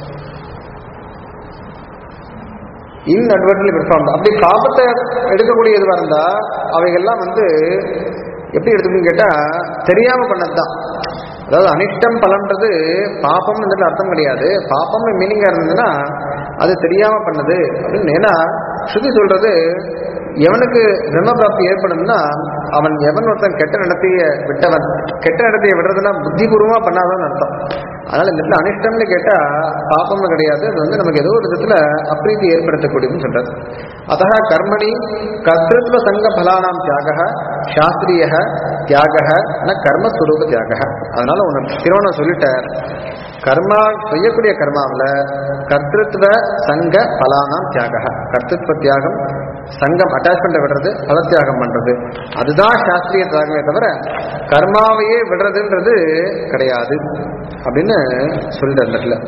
இன்அட்வர்ட்லி பெர்ஃபார்ம் அப்படி பாபத்தை எடுக்கக்கூடிய இதுவாக இருந்தா அவைகள்லாம் வந்து எப்படி எடுத்துக்கணும்னு கேட்டா தெரியாம பண்ணதுதான் அதாவது அனிஷ்டம் பலன்றது பாபம் அர்த்தம் கிடையாது பாபம் மீனிங்கா இருந்ததுன்னா அது தெரியாம பண்ணது அப்படின்னு ஏன்னா ஸ்ருதி சொல்றது எவனுக்கு பிரம்ம பிராப்தி ஏற்படும்னா அவன் எவன் ஒருத்தன் கெட்ட நடத்தைய விட்டவன் கெட்ட நடத்தைய விடுறதுன்னா புத்திபூர்வமா பண்ணாதான் அர்த்தம் அதனால இந்த இடத்துல அனிஷ்டம்னு கேட்டா பாப்பம்னு கிடையாது அது வந்து நமக்கு ஏதோ ஒரு விதத்துல அப்ரீதி ஏற்படுத்தக்கூடியதுன்னு சொல்றது அத்த கர்மணி கர்த்திருவ சங்க பலானாம் தியாக சாஸ்திரிய தியாக ந கர்மஸ்வரூப தியாக அதனால உனக்கு திருவண்ணம் சொல்லிட்டார் கர்மா செய்யக்கூடிய கர்மாவில் கர்த்திருவ சங்க பலானாம் தியாக கர்த்திருவ தியாகம் சங்கம் அட்டாச்மெண்ட்டை விடுறது பலத்தியாகம் பண்றது அதுதான் சாஸ்திரிய தியாகமே தவிர கர்மாவையே விடுறதுன்றது கிடையாது அப்படின்னு சொல்லிட்டு அந்த இடத்துல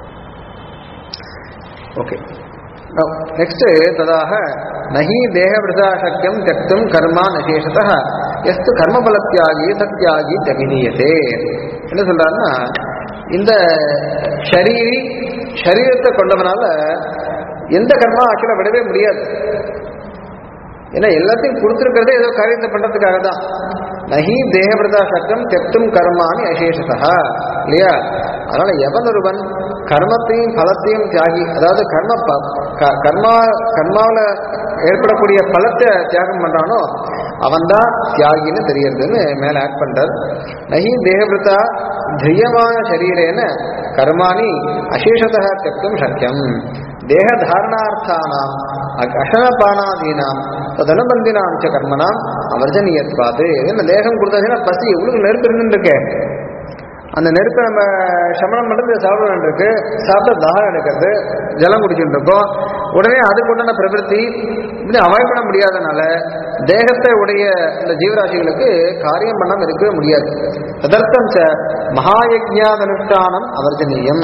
ஓகே நெக்ஸ்ட் ததாக நகி தேகவிரதா சக்கியம் தியக்தும் கர்மா நசேஷத எஸ்து கர்மபலத்தியாகி சத்தியாகி தவினியதே என்ன சொல்றாருன்னா இந்த ஷரீரி சரீரத்தை கொண்டவனால எந்த கர்மா ஆக்சுவலாக விடவே முடியாது ஏன்னா எல்லாத்தையும் கொடுத்துருக்கிறதே ஏதோ காரியத்தை பண்றதுக்காக தான் நகி தேகபிரதா சக்கம் தெப்தும் கர்மானி அசேஷதா இல்லையா அதனால எவன் ஒருவன் கர்மத்தையும் பலத்தையும் தியாகி அதாவது கர்ம ப- க- கர்மா கர்மாவில் ஏற்படக்கூடிய பலத்தை தியாகம் பண்றானோ அவன்தான் தியாகின்னு தெரியறதுன்னு மேல ஆட் பண்றார் நகி தேகபிரதா திரியமான சரீரேன கர்மாணி அசேஷதா தியக்தும் சக்கியம் தேகதாரணார்த்தானாம் அசனபானாதீனாம் ததனுபந்தினாம் ச கர்மனாம் அவர்ஜனியத்வாது என்ன தேகம் கொடுத்தாச்சுன்னா பசி உள்ளுக்கு நெருப்பு இருந்துருக்கு அந்த நெருப்பை நம்ம சமணம் பண்ணுறது சாப்பிட வேண்டியிருக்கு சாப்பிட்டா தாகம் எடுக்கிறது ஜலம் குடிச்சுட்டு இருக்கோம் உடனே அதுக்கு உண்டான பிரவൃத்தி இப்படி அவாய்ட் பண்ண முடியாதனால தேகத்தை உடைய இந்த ஜீவராசிகளுக்கு காரியம் பண்ணாம இருக்கவே முடியாது ததர்த்தம் ச மகாயஜ்ஞாதனுஷ்டானம் அவர்ஜனீயம்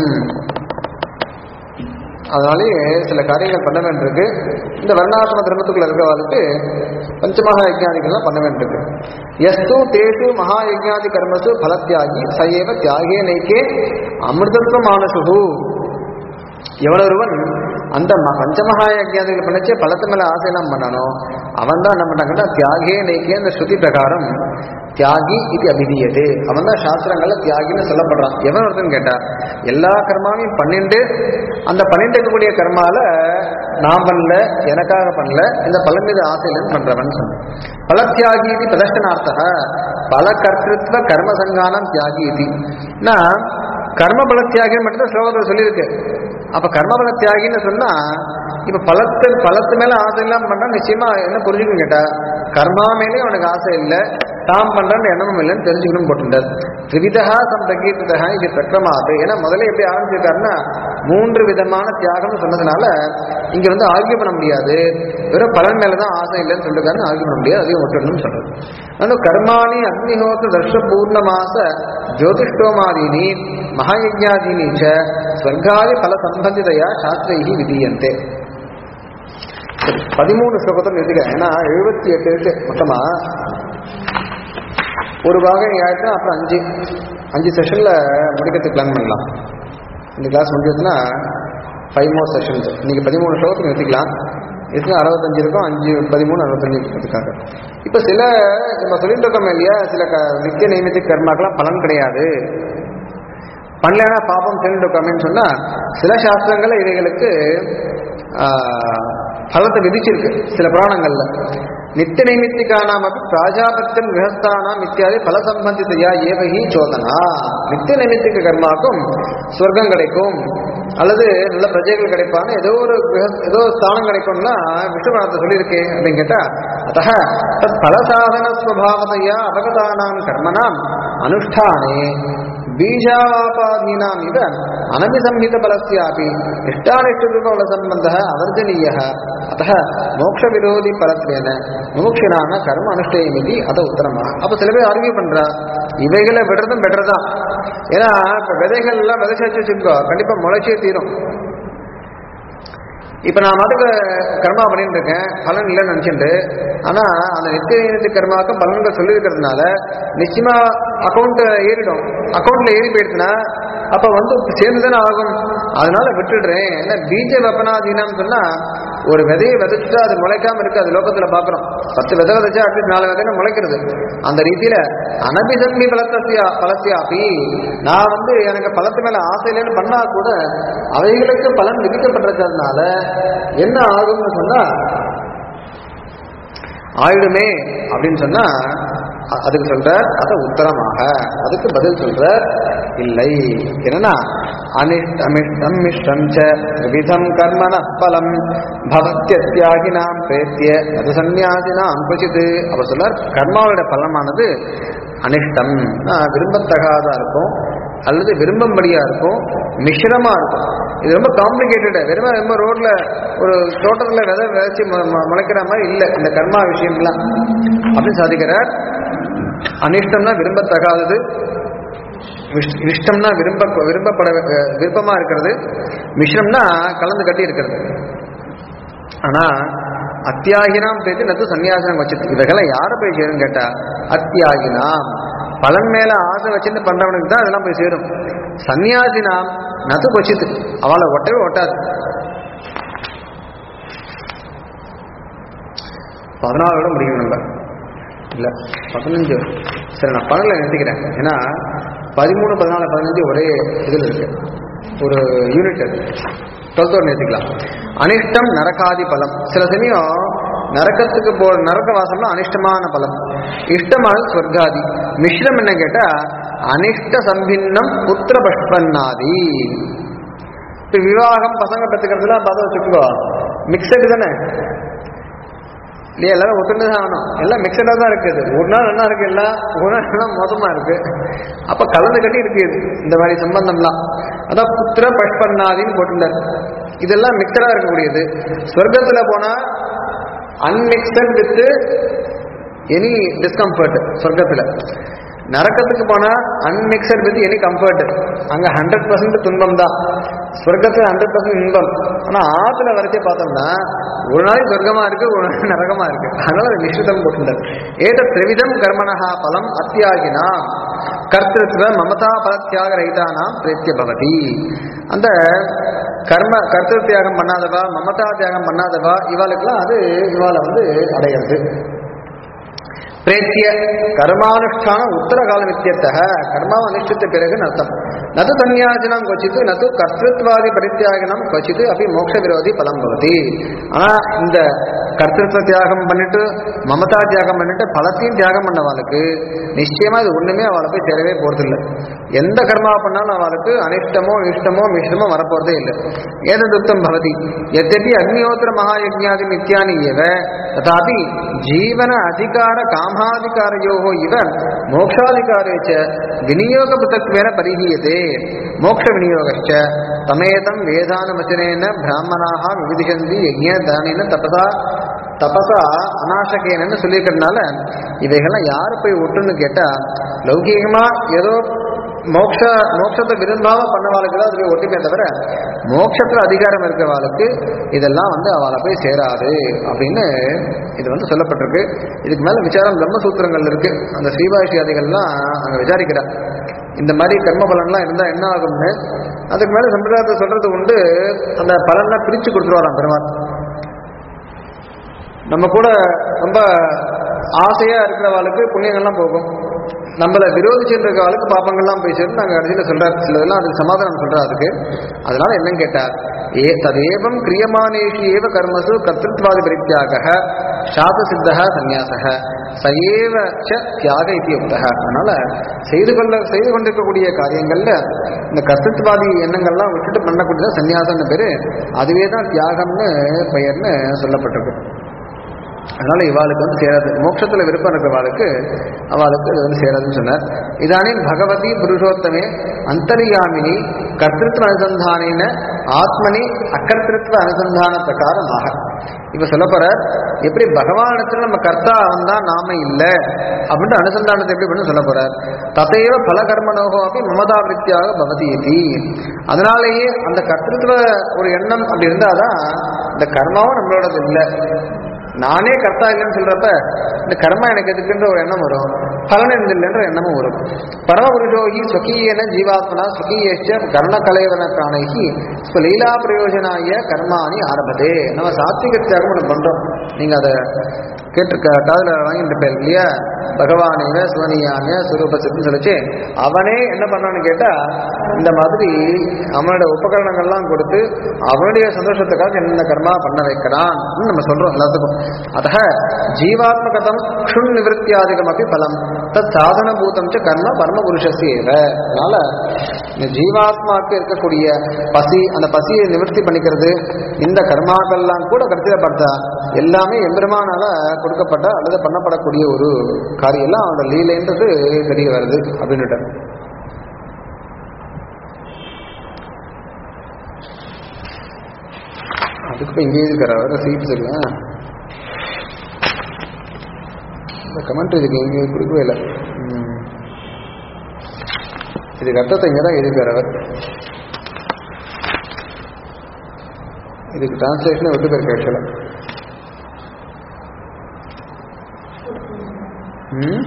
அதனாலேயே சில காரியங்கள் பண்ண வேண்டியிருக்கு இந்த வர்ணாசிரம தர்மத்துக்குள்ள இருக்கிறவர்களுக்கு பஞ்சமகா யஜ்ஞாதிகள்லாம் பண்ண வேண்டியிருக்கு எஸ்து தேசு மகா யஜ்ஞாதி கர்மசு பலத்தியாகி சையவ தியாகே நைக்கே அமிர்தத்வ மானசுகு எவனொருவன் அந்த ம- பஞ்சமகா யஜ்ஞாதிகள் பண்ணிச்சே பலத்து மேல ஆசையெல்லாம் பண்ணானோ அவன் தான் என்ன பண்ணாங்கன்னா தியாகே நைக்கே அந்த ஸ்ருதி பிரகாரம் தியாகி இது அபிதீயது அவன் தான் சாஸ்திரங்கள்ல தியாகின்னு சொல்லப்படுறான் எவன் ஒருத்தன் கேட்டா எல்லா கர்மாவையும் பண்ணிண்டு அந்த பண்ணிட்டு இருக்கக்கூடிய கர்மால நான் பண்ணல எனக்காக பண்ணல இந்த பலன் மீது ஆசையிலன்னு பண்றவன் சொன்ன பலத்தியாகி இது பிரதர்ஷனார்த்தக பல கர்த்திருவ கர்ம சங்கானம் தியாகி இது கர்ம பல தியாகின்னு மட்டும் ஸ்லோகத்தில் சொல்லியிருக்கு அப்ப கர்மபல தியாகின்னு சொன்னா இப்ப பலத்து பலத்து மேல ஆசை இல்லாம பண்றா நிச்சயமா என்ன புரிஞ்சுக்கணும் கேட்டா கர்மா மேலே அவனுக்கு ஆசை இல்லை தாம் பண்றன்னு எண்ணமும் இல்லைன்னு தெரிஞ்சுக்கணும் போட்டுட்டார் திரிவிதா சம் பிரகீர்த்ததா இது பிரக்கிரமாது ஏன்னா முதல்ல எப்படி ஆரம்பிச்சிருக்காருன்னா மூன்று விதமான தியாகம்னு சொன்னதுனால இங்க வந்து ஆர்கியூ பண்ண முடியாது வெறும் பலன் மேல தான் ஆசை இல்லைன்னு சொல்லிருக்காருன்னு ஆர்கியூ பண்ண முடியாது அதையும் ஒட்டுன்னு சொல்றது ஆனால் கர்மாணி அக்னிஹோத்திர தர்ஷ பூர்ணமாச ஜோதிஷ்டோமாதீனி மகாயஜாதீனி ச ஸ்வர்காதி பல சம்பந்திதையா சாஸ்திரைகி விதீயந்தே சரி, பதிமூணு ஸ்லோகத்தை நிறுத்திக்கிறேன் ஏன்னா எழுபத்தி எட்டு இருக்கு மொத்தமா ஒரு பாகம் ஆயிடுச்சுன்னா அப்புறம் அஞ்சு அஞ்சு செஷன்ல முடிக்கிறதுக்கு பிளான் பண்ணலாம் இந்த கிளாஸ் முடிஞ்சதுன்னா ஃபைவ் மோர் செஷன்ஸ் இன்னைக்கு பதிமூணு ஸ்லோகத்துக்கு நிறுத்திக்கலாம் இதுக்கு அறுபத்தஞ்சு இருக்கும் அஞ்சு பதிமூணு அறுபத்தஞ்சு இருக்கிறதுக்காக இப்போ சில நம்ம சொல்லிட்டு இருக்கோம் இல்லையா சில க நித்திய நைமித்திய கர்மாக்கெல்லாம் பலன் கிடையாது பண்ணலைன்னா பாப்பம் சொல்லிட்டு இருக்கோமேன்னு சொன்னா சில சாஸ்திரங்கள்ல இவைகளுக்கு ஆஹ், பலத்தை விதிச்சிருக்கு சில புராணங்கள்ல நித்திய நைமித்திகானாம் அப்படி பிராஜாபத்தியம் கிரகஸ்தானாம் இத்தியாதி பல சம்பந்தித்தையா ஏவகி சோதனா நித்திய நைமித்திக கர்மாக்கும் சொர்க்கம் கிடைக்கும் அல்லது நல்ல பிரஜைகள் கிடைப்பான்னு ஏதோ ஒரு கிரக- ஏதோ ஸ்தானம் கிடைக்கும்னா விஷ்ணு புராணத்தை சொல்லியிருக்கேன் அப்படின்னு கேட்டா அத்தः தத் பலசாதன ஸ்வபாவதையா அவகதானாம் கர்மனாம் அனுஷ்டானே பீஜாவாபாதீனாம் இவ அனபிசம்ஹித பலஸ்யாபி இஷ்டானிஷ்டரூபபல சம்பந்தः அவர்ஜனீயः அத்தः மோட்ச விரோதி பலத்வேன முமுட்சினான கர்ம அனுஷ்டேயமிதி அத உத்தரமா அப்ப சில பேர் ஆர்கியூ பண்றா இவைகளை விடுறதும் பெட்டர் தான் ஏன்னா இப்ப விதைகள் எல்லாம் விதைச்சு வச்சு வச்சுக்கோ கண்டிப்பா முளைச்சே தீரும் இப்ப நான் அதுக்கு கர்மா பண்ணிட்டு இருக்கேன் பலன் இல்லைன்னு நினைச்சிட்டு ஆனா அந்த நித்திய நித்திய கர்மாவுக்கும் பலன்கள் சொல்லி இருக்கிறதுனால நிச்சயமா அக்கௌண்ட் ஏறிடும் அக்கௌண்ட்ல ஏறி போயிடுச்சுன்னா அப்ப வந்து சேர்ந்துதானே ஆகும் அதனால விட்டுடுறேன் ஏன்னா பீஜ வெப்பனாதீனம் சொன்னா ஒரு விதையை விதைச்சுட்டா அது முளைக்காம இருக்கு அது லோகத்துல பாக்குறோம் பத்து விதை விதைச்சா அட்லீஸ்ட் நாலு விதைன்னு முளைக்கிறது அந்த ரீதியில அனபிசம்பி பலத்தியா பலத்தியாபி நான் வந்து எனக்கு பலத்து மேல ஆசை இல்லைன்னு பண்ணா கூட அவைகளுக்கு பலன் விதிக்கப்பட்டிருக்கிறதுனால என்ன ஆகும்னு சொன்னா ஆயிடுமே அப்படின்னு சொன்னா அ- அதுக்கு சொல்ற அத உத்தரமாக அதுக்கு பதில் சொல்ற இல்லை என்னன்னா அனிஷ்டமிஷ்டம் மிஷ்டம் ச விதம் கர்மண பலம் பவத்தியத்தியாகினாம் பிரேத்திய அது சந்நியாசினாம் குச்சிது அவர் சொல்றார் கர்மாவோட பலமானது அனிஷ்டம் ஆஹ், விரும்பத்தகாதா இருக்கும் அல்லது விரும்பும்படியா இருக்கும் மிஷ்ரமா இருக்கும் இது ரொம்ப காம்ப்ளிகேட்டட் வெறும் ரொம்ப ரோட்ல ஒரு தோட்டத்துல விதை விதைச்சு மு- மு- முளைக்கிற மாதிரி இல்லை இந்த கர்மா விஷயம்லாம் அப்படின்னு சாதிக்கிறார் அனிஷ்டம்னா விரும்பத்தகாதது விஷ்- இஷ்டம்னா விரும்ப விரும்பப்பட அஹ், விருப்பமா இருக்கிறது மிஷ்ரம்னா கலந்து கட்டி இருக்கிறது ஆனா அத்தியாகினாம் பேத்து நத்து சன்னியாசனம் வச்சு இவைகளாம் யாரை போய் சேரும் கேட்டா அத்தியாகினாம் பலன் மேல ஆசை வச்சுட்டு பண்றவனுக்கு தான் அதெல்லாம் போய் சேரும் சன்னியாசினாம் நது கொச்சித்து அவளை ஒட்டவே ஒட்டாது பதினாலோட முடியும் நம்ம இல்ல பதினஞ்சு சரி நான் பன்னெண்டுல நிறுத்திக்கிறேன் ஏன்னா பதிமூணு பதினாலு பதினஞ்சு ஒரே இதுல இருக்கு ஒரு யூனிட் அது டுவெல்த்தோட நிறுத்திக்கலாம் அனிஷ்டம் நரகாதி பலம் சில சமயம் நரக்கத்துக்கு போ நரக வாசம்னா அனிஷ்டமான பலம் இஷ்டமானது ஸ்வர்காதி மிஷ்ரம் என்ன கேட்டா அனிஷ்ட சம்பின்னம் புத்திர பஷ்பன்னாதி இப்ப விவாகம் பசங்க பெற்றுக்கிறதுலாம் பார்த்து வச்சுக்கோ மிக்சடு தானே இல்லையா எல்லாரும் ஒத்துட்டு தான் ஆகணும் எல்லாம் மிக்சடாக தான் இருக்குது ஒரு நாள் நல்லா இருக்கு எல்லாம் ஒரு நாள் எல்லாம் மோசமா இருக்கு அப்ப கலந்து கட்டி இருக்கு இது இந்த மாதிரி சம்பந்தம்லாம் அதான் புத்திர பஷ்பன்னாதின்னு போட்டுட்டார் இதெல்லாம் மிக்சடா இருக்கக்கூடியது ஸ்வர்க்கத்துல போனா அன்மிக்சட் வித் எனி டிஸ்கம்ஃபர்ட் சொர்க்கத்துல நரக்கத்துக்கு போனா அன்மிக்சட் வித் எனி கம்ஃபர்ட் அங்க ஹண்ட்ரட் பர்சன்ட் துன்பம் தான் சொர்க்கத்துல ஹண்ட்ரட் பர்சன்ட் இன்பம் ஆனா ஆத்துல வரைச்சே பார்த்தோம்னா ஒரு நாளைக்கு சொர்க்கமா இருக்கு ஒரு நாள் நரகமா இருக்கு அதனால அது மிஸ்ரிதம் போட்டுட்டார் ஏத திரிவிதம் கர்மணஹா பலம் அத்தியாகினா கர்த்திருவ மமதா பல தியாக ரகிதானாம் பிரேத்திய பவதி அந்த கர்ம கர்த்திரு தியாகம் பண்ணாதவா மமதா தியாகம் பண்ணாதவா இவாளுக்கெல்லாம் அது இவாளை வந்து அடையிறது பிரேத்திய கர்மானுஷ்டான உத்தர காலம் இத்தியத்தக கர்மாவை அனுஷ்டித்த பிறகு அர்த்தம் நது சன்னியாசினம் கொச்சித்து நது கர்த்திருவாதி பரித்தியாகினம் கொச்சித்து அப்படி மோட்ச விரோதி பலம் பவதி ஆனா இந்த கர்த்திருவ தியாகம் பண்ணிட்டு மமதா தியாகம் பண்ணிட்டு பலத்தையும் தியாகம் பண்ணவாளுக்கு நிச்சயமா இது ஒண்ணுமே அவளை போய் சேரவே போறதில்லை எந்த கர்மா பண்ணாலும் அவளுக்கு அனிஷ்டமோ இஷ்டமோ மிஷ்டமோ வரப்போறதே இல்லை ஏததுக்தம் பவதி எத்தபி அக்னிஹோத்திர மகாயஜ்ஞாதி நித்யானி ஏவ ததாபி ஜீவன அதிகார காமாதிகாரயோகோ இவ மோக்ஷாதிகாரே ச விநியோக பிருத்தத்வேன பரிஹீயதே மோட்ச விநியோகச்ச தமேதம் வேதானவச்சனேன பிராமணாக விவிதிஷந்தி யஜ்ய தானின தபசா தபசா அநாசகேனன்னு சொல்லியிருக்கிறதுனால இவைகள்லாம் யார் போய் ஒட்டுன்னு கேட்டா லௌகீகமா ஏதோ மோக்ஷ மோட்சத்தை விரும்பாம பண்ணவாளுக்கு தான் அது போய் ஒட்டுமே தவிர மோட்சத்துல அதிகாரம் இருக்கிறவாளுக்கு இதெல்லாம் வந்து அவளை போய் சேராது அப்படின்னு இது வந்து சொல்லப்பட்டிருக்கு இதுக்கு மேல விசாரம் பிரம்மசூத்திரங்கள் இருக்கு அந்த ஸ்ரீபாஷியாதிகள்லாம் அங்க விசாரிக்கிறார் இந்த மாதிரி கர்ம பலன்லாம் இருந்தா என்ன ஆகும்னு அதுக்கு மேல சம்பிரதாயத்தை சொல்றது உண்டு அந்த பலன்லாம் பிரிச்சு கொடுத்துருவாராம் பெருமாள் நம்ம கூட ரொம்ப ஆசையா இருக்கிறவாளுக்கு புண்ணியங்கள்லாம் போகும் நம்மளை விரோதிச்சுட்டு இருக்கிறவாளுக்கு பாப்பங்கள்லாம் போய் சேர்ந்து நாங்கள் கடைசியில் சொல்றாரு சிலதெல்லாம் அதுக்கு சமாதானம் சொல்றாரு அதுக்கு அதனால என்னன்னு கேட்டார் ஏ ததேவம் கிரியமானேஷு ஏவ கர்மசு கர்த்திருவாதி பரித்தியாக சாத சித்தக சந்நியாசக சயேவ ச தியாக இத்தியுக்தக அதனால செய்து கொள்ள செய்து கொண்டிருக்கக்கூடிய காரியங்கள்ல இந்த கர்த்திருவாதி எண்ணங்கள்லாம் விட்டுட்டு பண்ணக்கூடியதான் சந்நியாசம்னு பேரு அதுவே தான் தியாகம்னு பெயர்னு சொல்லப்பட்டிருக்கு அதனால இவாளுக்கு வந்து சேராது மோட்சத்துல விருப்பம் இருக்கிறவாளுக்கு அவளுக்கு இது வந்து சேராதுன்னு சொன்னார் இதானே பகவதி புருஷோத்தமே அந்தரியாமினி கர்த்திருவ அனுசந்தானின ஆத்மனி அக்கர்த்திருவ அனுசந்தான பிரகாரமாக இப்ப சொல்ல போற எப்படி பகவானிடத்துல நம்ம கர்த்தா வந்தா நாம இல்லை அப்படின்ட்டு அனுசந்தானத்தை எப்படி பண்ணி சொல்ல போறார் தத்தையோ பல கர்மனோகோ அப்படி மமதாவிருத்தியாக பவதி இதி அதனாலேயே அந்த கர்த்திருவ ஒரு எண்ணம் அப்படி இருந்தாதான் இந்த கர்மாவும் நம்மளோடது இல்லை நானே கர்த்தா இல்லைன்னு சொல்றப்ப இந்த கர்மா எனக்கு எதுக்குன்ற ஒரு எண்ணம் வரும் பலன் இருந்தில்லைன்ற எண்ணமும் வரும் பரமபுருஷோகி ஸ்வகீயன ஜீவாத்மனா ஸ்வகீயச்ச கர்ண கலைவன பிராணைகி ஸ்வலீலா பிரயோஜனாய கர்மாணி ஆரம்பதே நம்ம சாத்விக தியாகம் ஒன்று பண்றோம் நீங்க அதை கேட்டு காதுல வாங்கிட்டு பேர் இல்லையா பகவானேன சிவனியான சுரூபசின்னு சொல்லிச்சு அவனே என்ன பண்ணான்னு கேட்டா இந்த மாதிரி அவனோட உபகரணங்கள்லாம் கொடுத்து அவனுடைய சந்தோஷத்துக்காக என்ன கர்மா பண்ண வைக்கிறான் நம்ம சொல்றோம் எல்லாத்துக்கும் அத ஜீவாத்மகதம் க்ஷுண் நிவத்தியாதிகம் அப்படி பலம் தத் சாதனபூதம் ச கர்ம பரமபுருஷசேவ அதனால இந்த ஜீவாத்மாக்கு இருக்கக்கூடிய பசி அந்த பசியை நிவர்த்தி பண்ணிக்கிறது இந்த கர்மாக்கள்லாம் கூட கருத்தில் பார்த்தா எல்லாமே எம்பெருமானால கொடுக்கப்பட்ட அல்லது பண்ணப்படக்கூடிய ஒரு காரியம் எல்லாம் அவனோட லீலைன்றது தெரிய வருது அப்படின்னுட்டு அதுக்கு இப்போ இங்கே இருக்கிற வர சீட் சரியா இந்த கமெண்ட் இதுக்கு எங்கே கொடுக்கவே இல்லை ம். இதுக்கு அர்த்தத்தை இங்கே தான் எழுதியிருக்கார் அவர் இதுக்கு டிரான்ஸ்லேஷனே விட்டு போயிருக்கு ஆக்சுவலாக ம்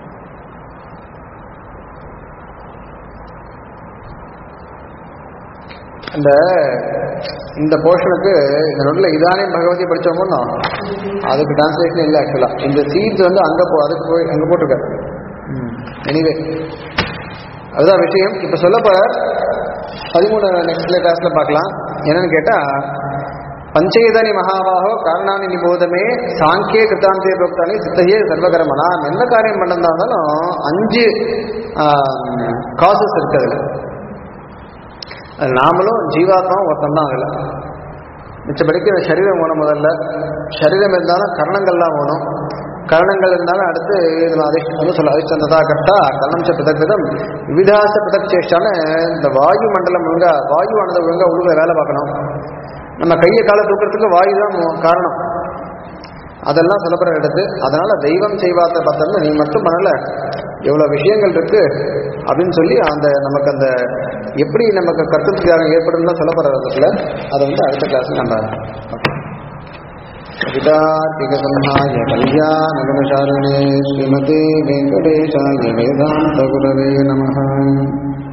அந்த இந்த போர்ஷனுக்கு இந்த நோட்டில் இதானே பகவதி படித்தோமோ அதுக்கு டிரான்ஸ்லேஷன் இல்லை ஆக்சுவலாக இந்த சீட்ஸ் வந்து அங்கே போ அதுக்கு போய் அங்கே போட்டிருக்காரு எனிவே அதுதான் விஷயம் இப்போ சொல்ல போற பதிமூணு நெக்ஸ்ட் கிளாஸ்ல பார்க்கலாம் என்னன்னு கேட்டா பஞ்சேதனி மகாபாகோ காரணானி நிபோதமே சாங்கிய கிருத்தாந்தே புரோக்தானி சித்தையே சர்வகரமனா எந்த காரியம் பண்ணதா இருந்தாலும் அஞ்சு காசஸ் இருக்கு அதுல அது நாமளும் ஜீவாத்மாவும் ஒருத்தன் தான் அதில் மிச்சபடிக்கு இந்த சரீரம் வேணும் முதல்ல சரீரம் இருந்தாலும் கரணங்கள்லாம் வேணும் கரணங்கள் இருந்தாலும் அடுத்து இது அதிர்ஷ்டம் வந்து சொல்ல அதிர்ஷ்டந்ததா கர்த்தா கரணம் ச பிதக் விதம் விவிதாச பிதக் சேஷ்டான இந்த வாயு மண்டலம் ஒழுங்கா வாயு ஆனது ஒழுங்கா உள்ள வேலை பார்க்கணும் நம்ம கையை காலை தூக்கிறதுக்கு வாயு தான் மு- காரணம் அதெல்லாம் சொல்லப்படுற எடுத்து அதனால தெய்வம் செய்வாத்த பார்த்தோம்னா நீ மட்டும் பண்ணல எவ்வளவு விஷயங்கள் இருக்கு அப்படின்னு சொல்லி அந்த நமக்கு அந்த எப்படி நமக்கு கருத்துத்தியாகம் ஏற்படும் சொல்லப்படுறதுல அதை வந்து அடுத்த கிளாஸ் நம்ம கவிதார்த்திகசம்ஹாய கல்யாணகுணசாலினே ஸ்ரீமதே வெங்கடேஷாய வேதாந்த குரவே நமः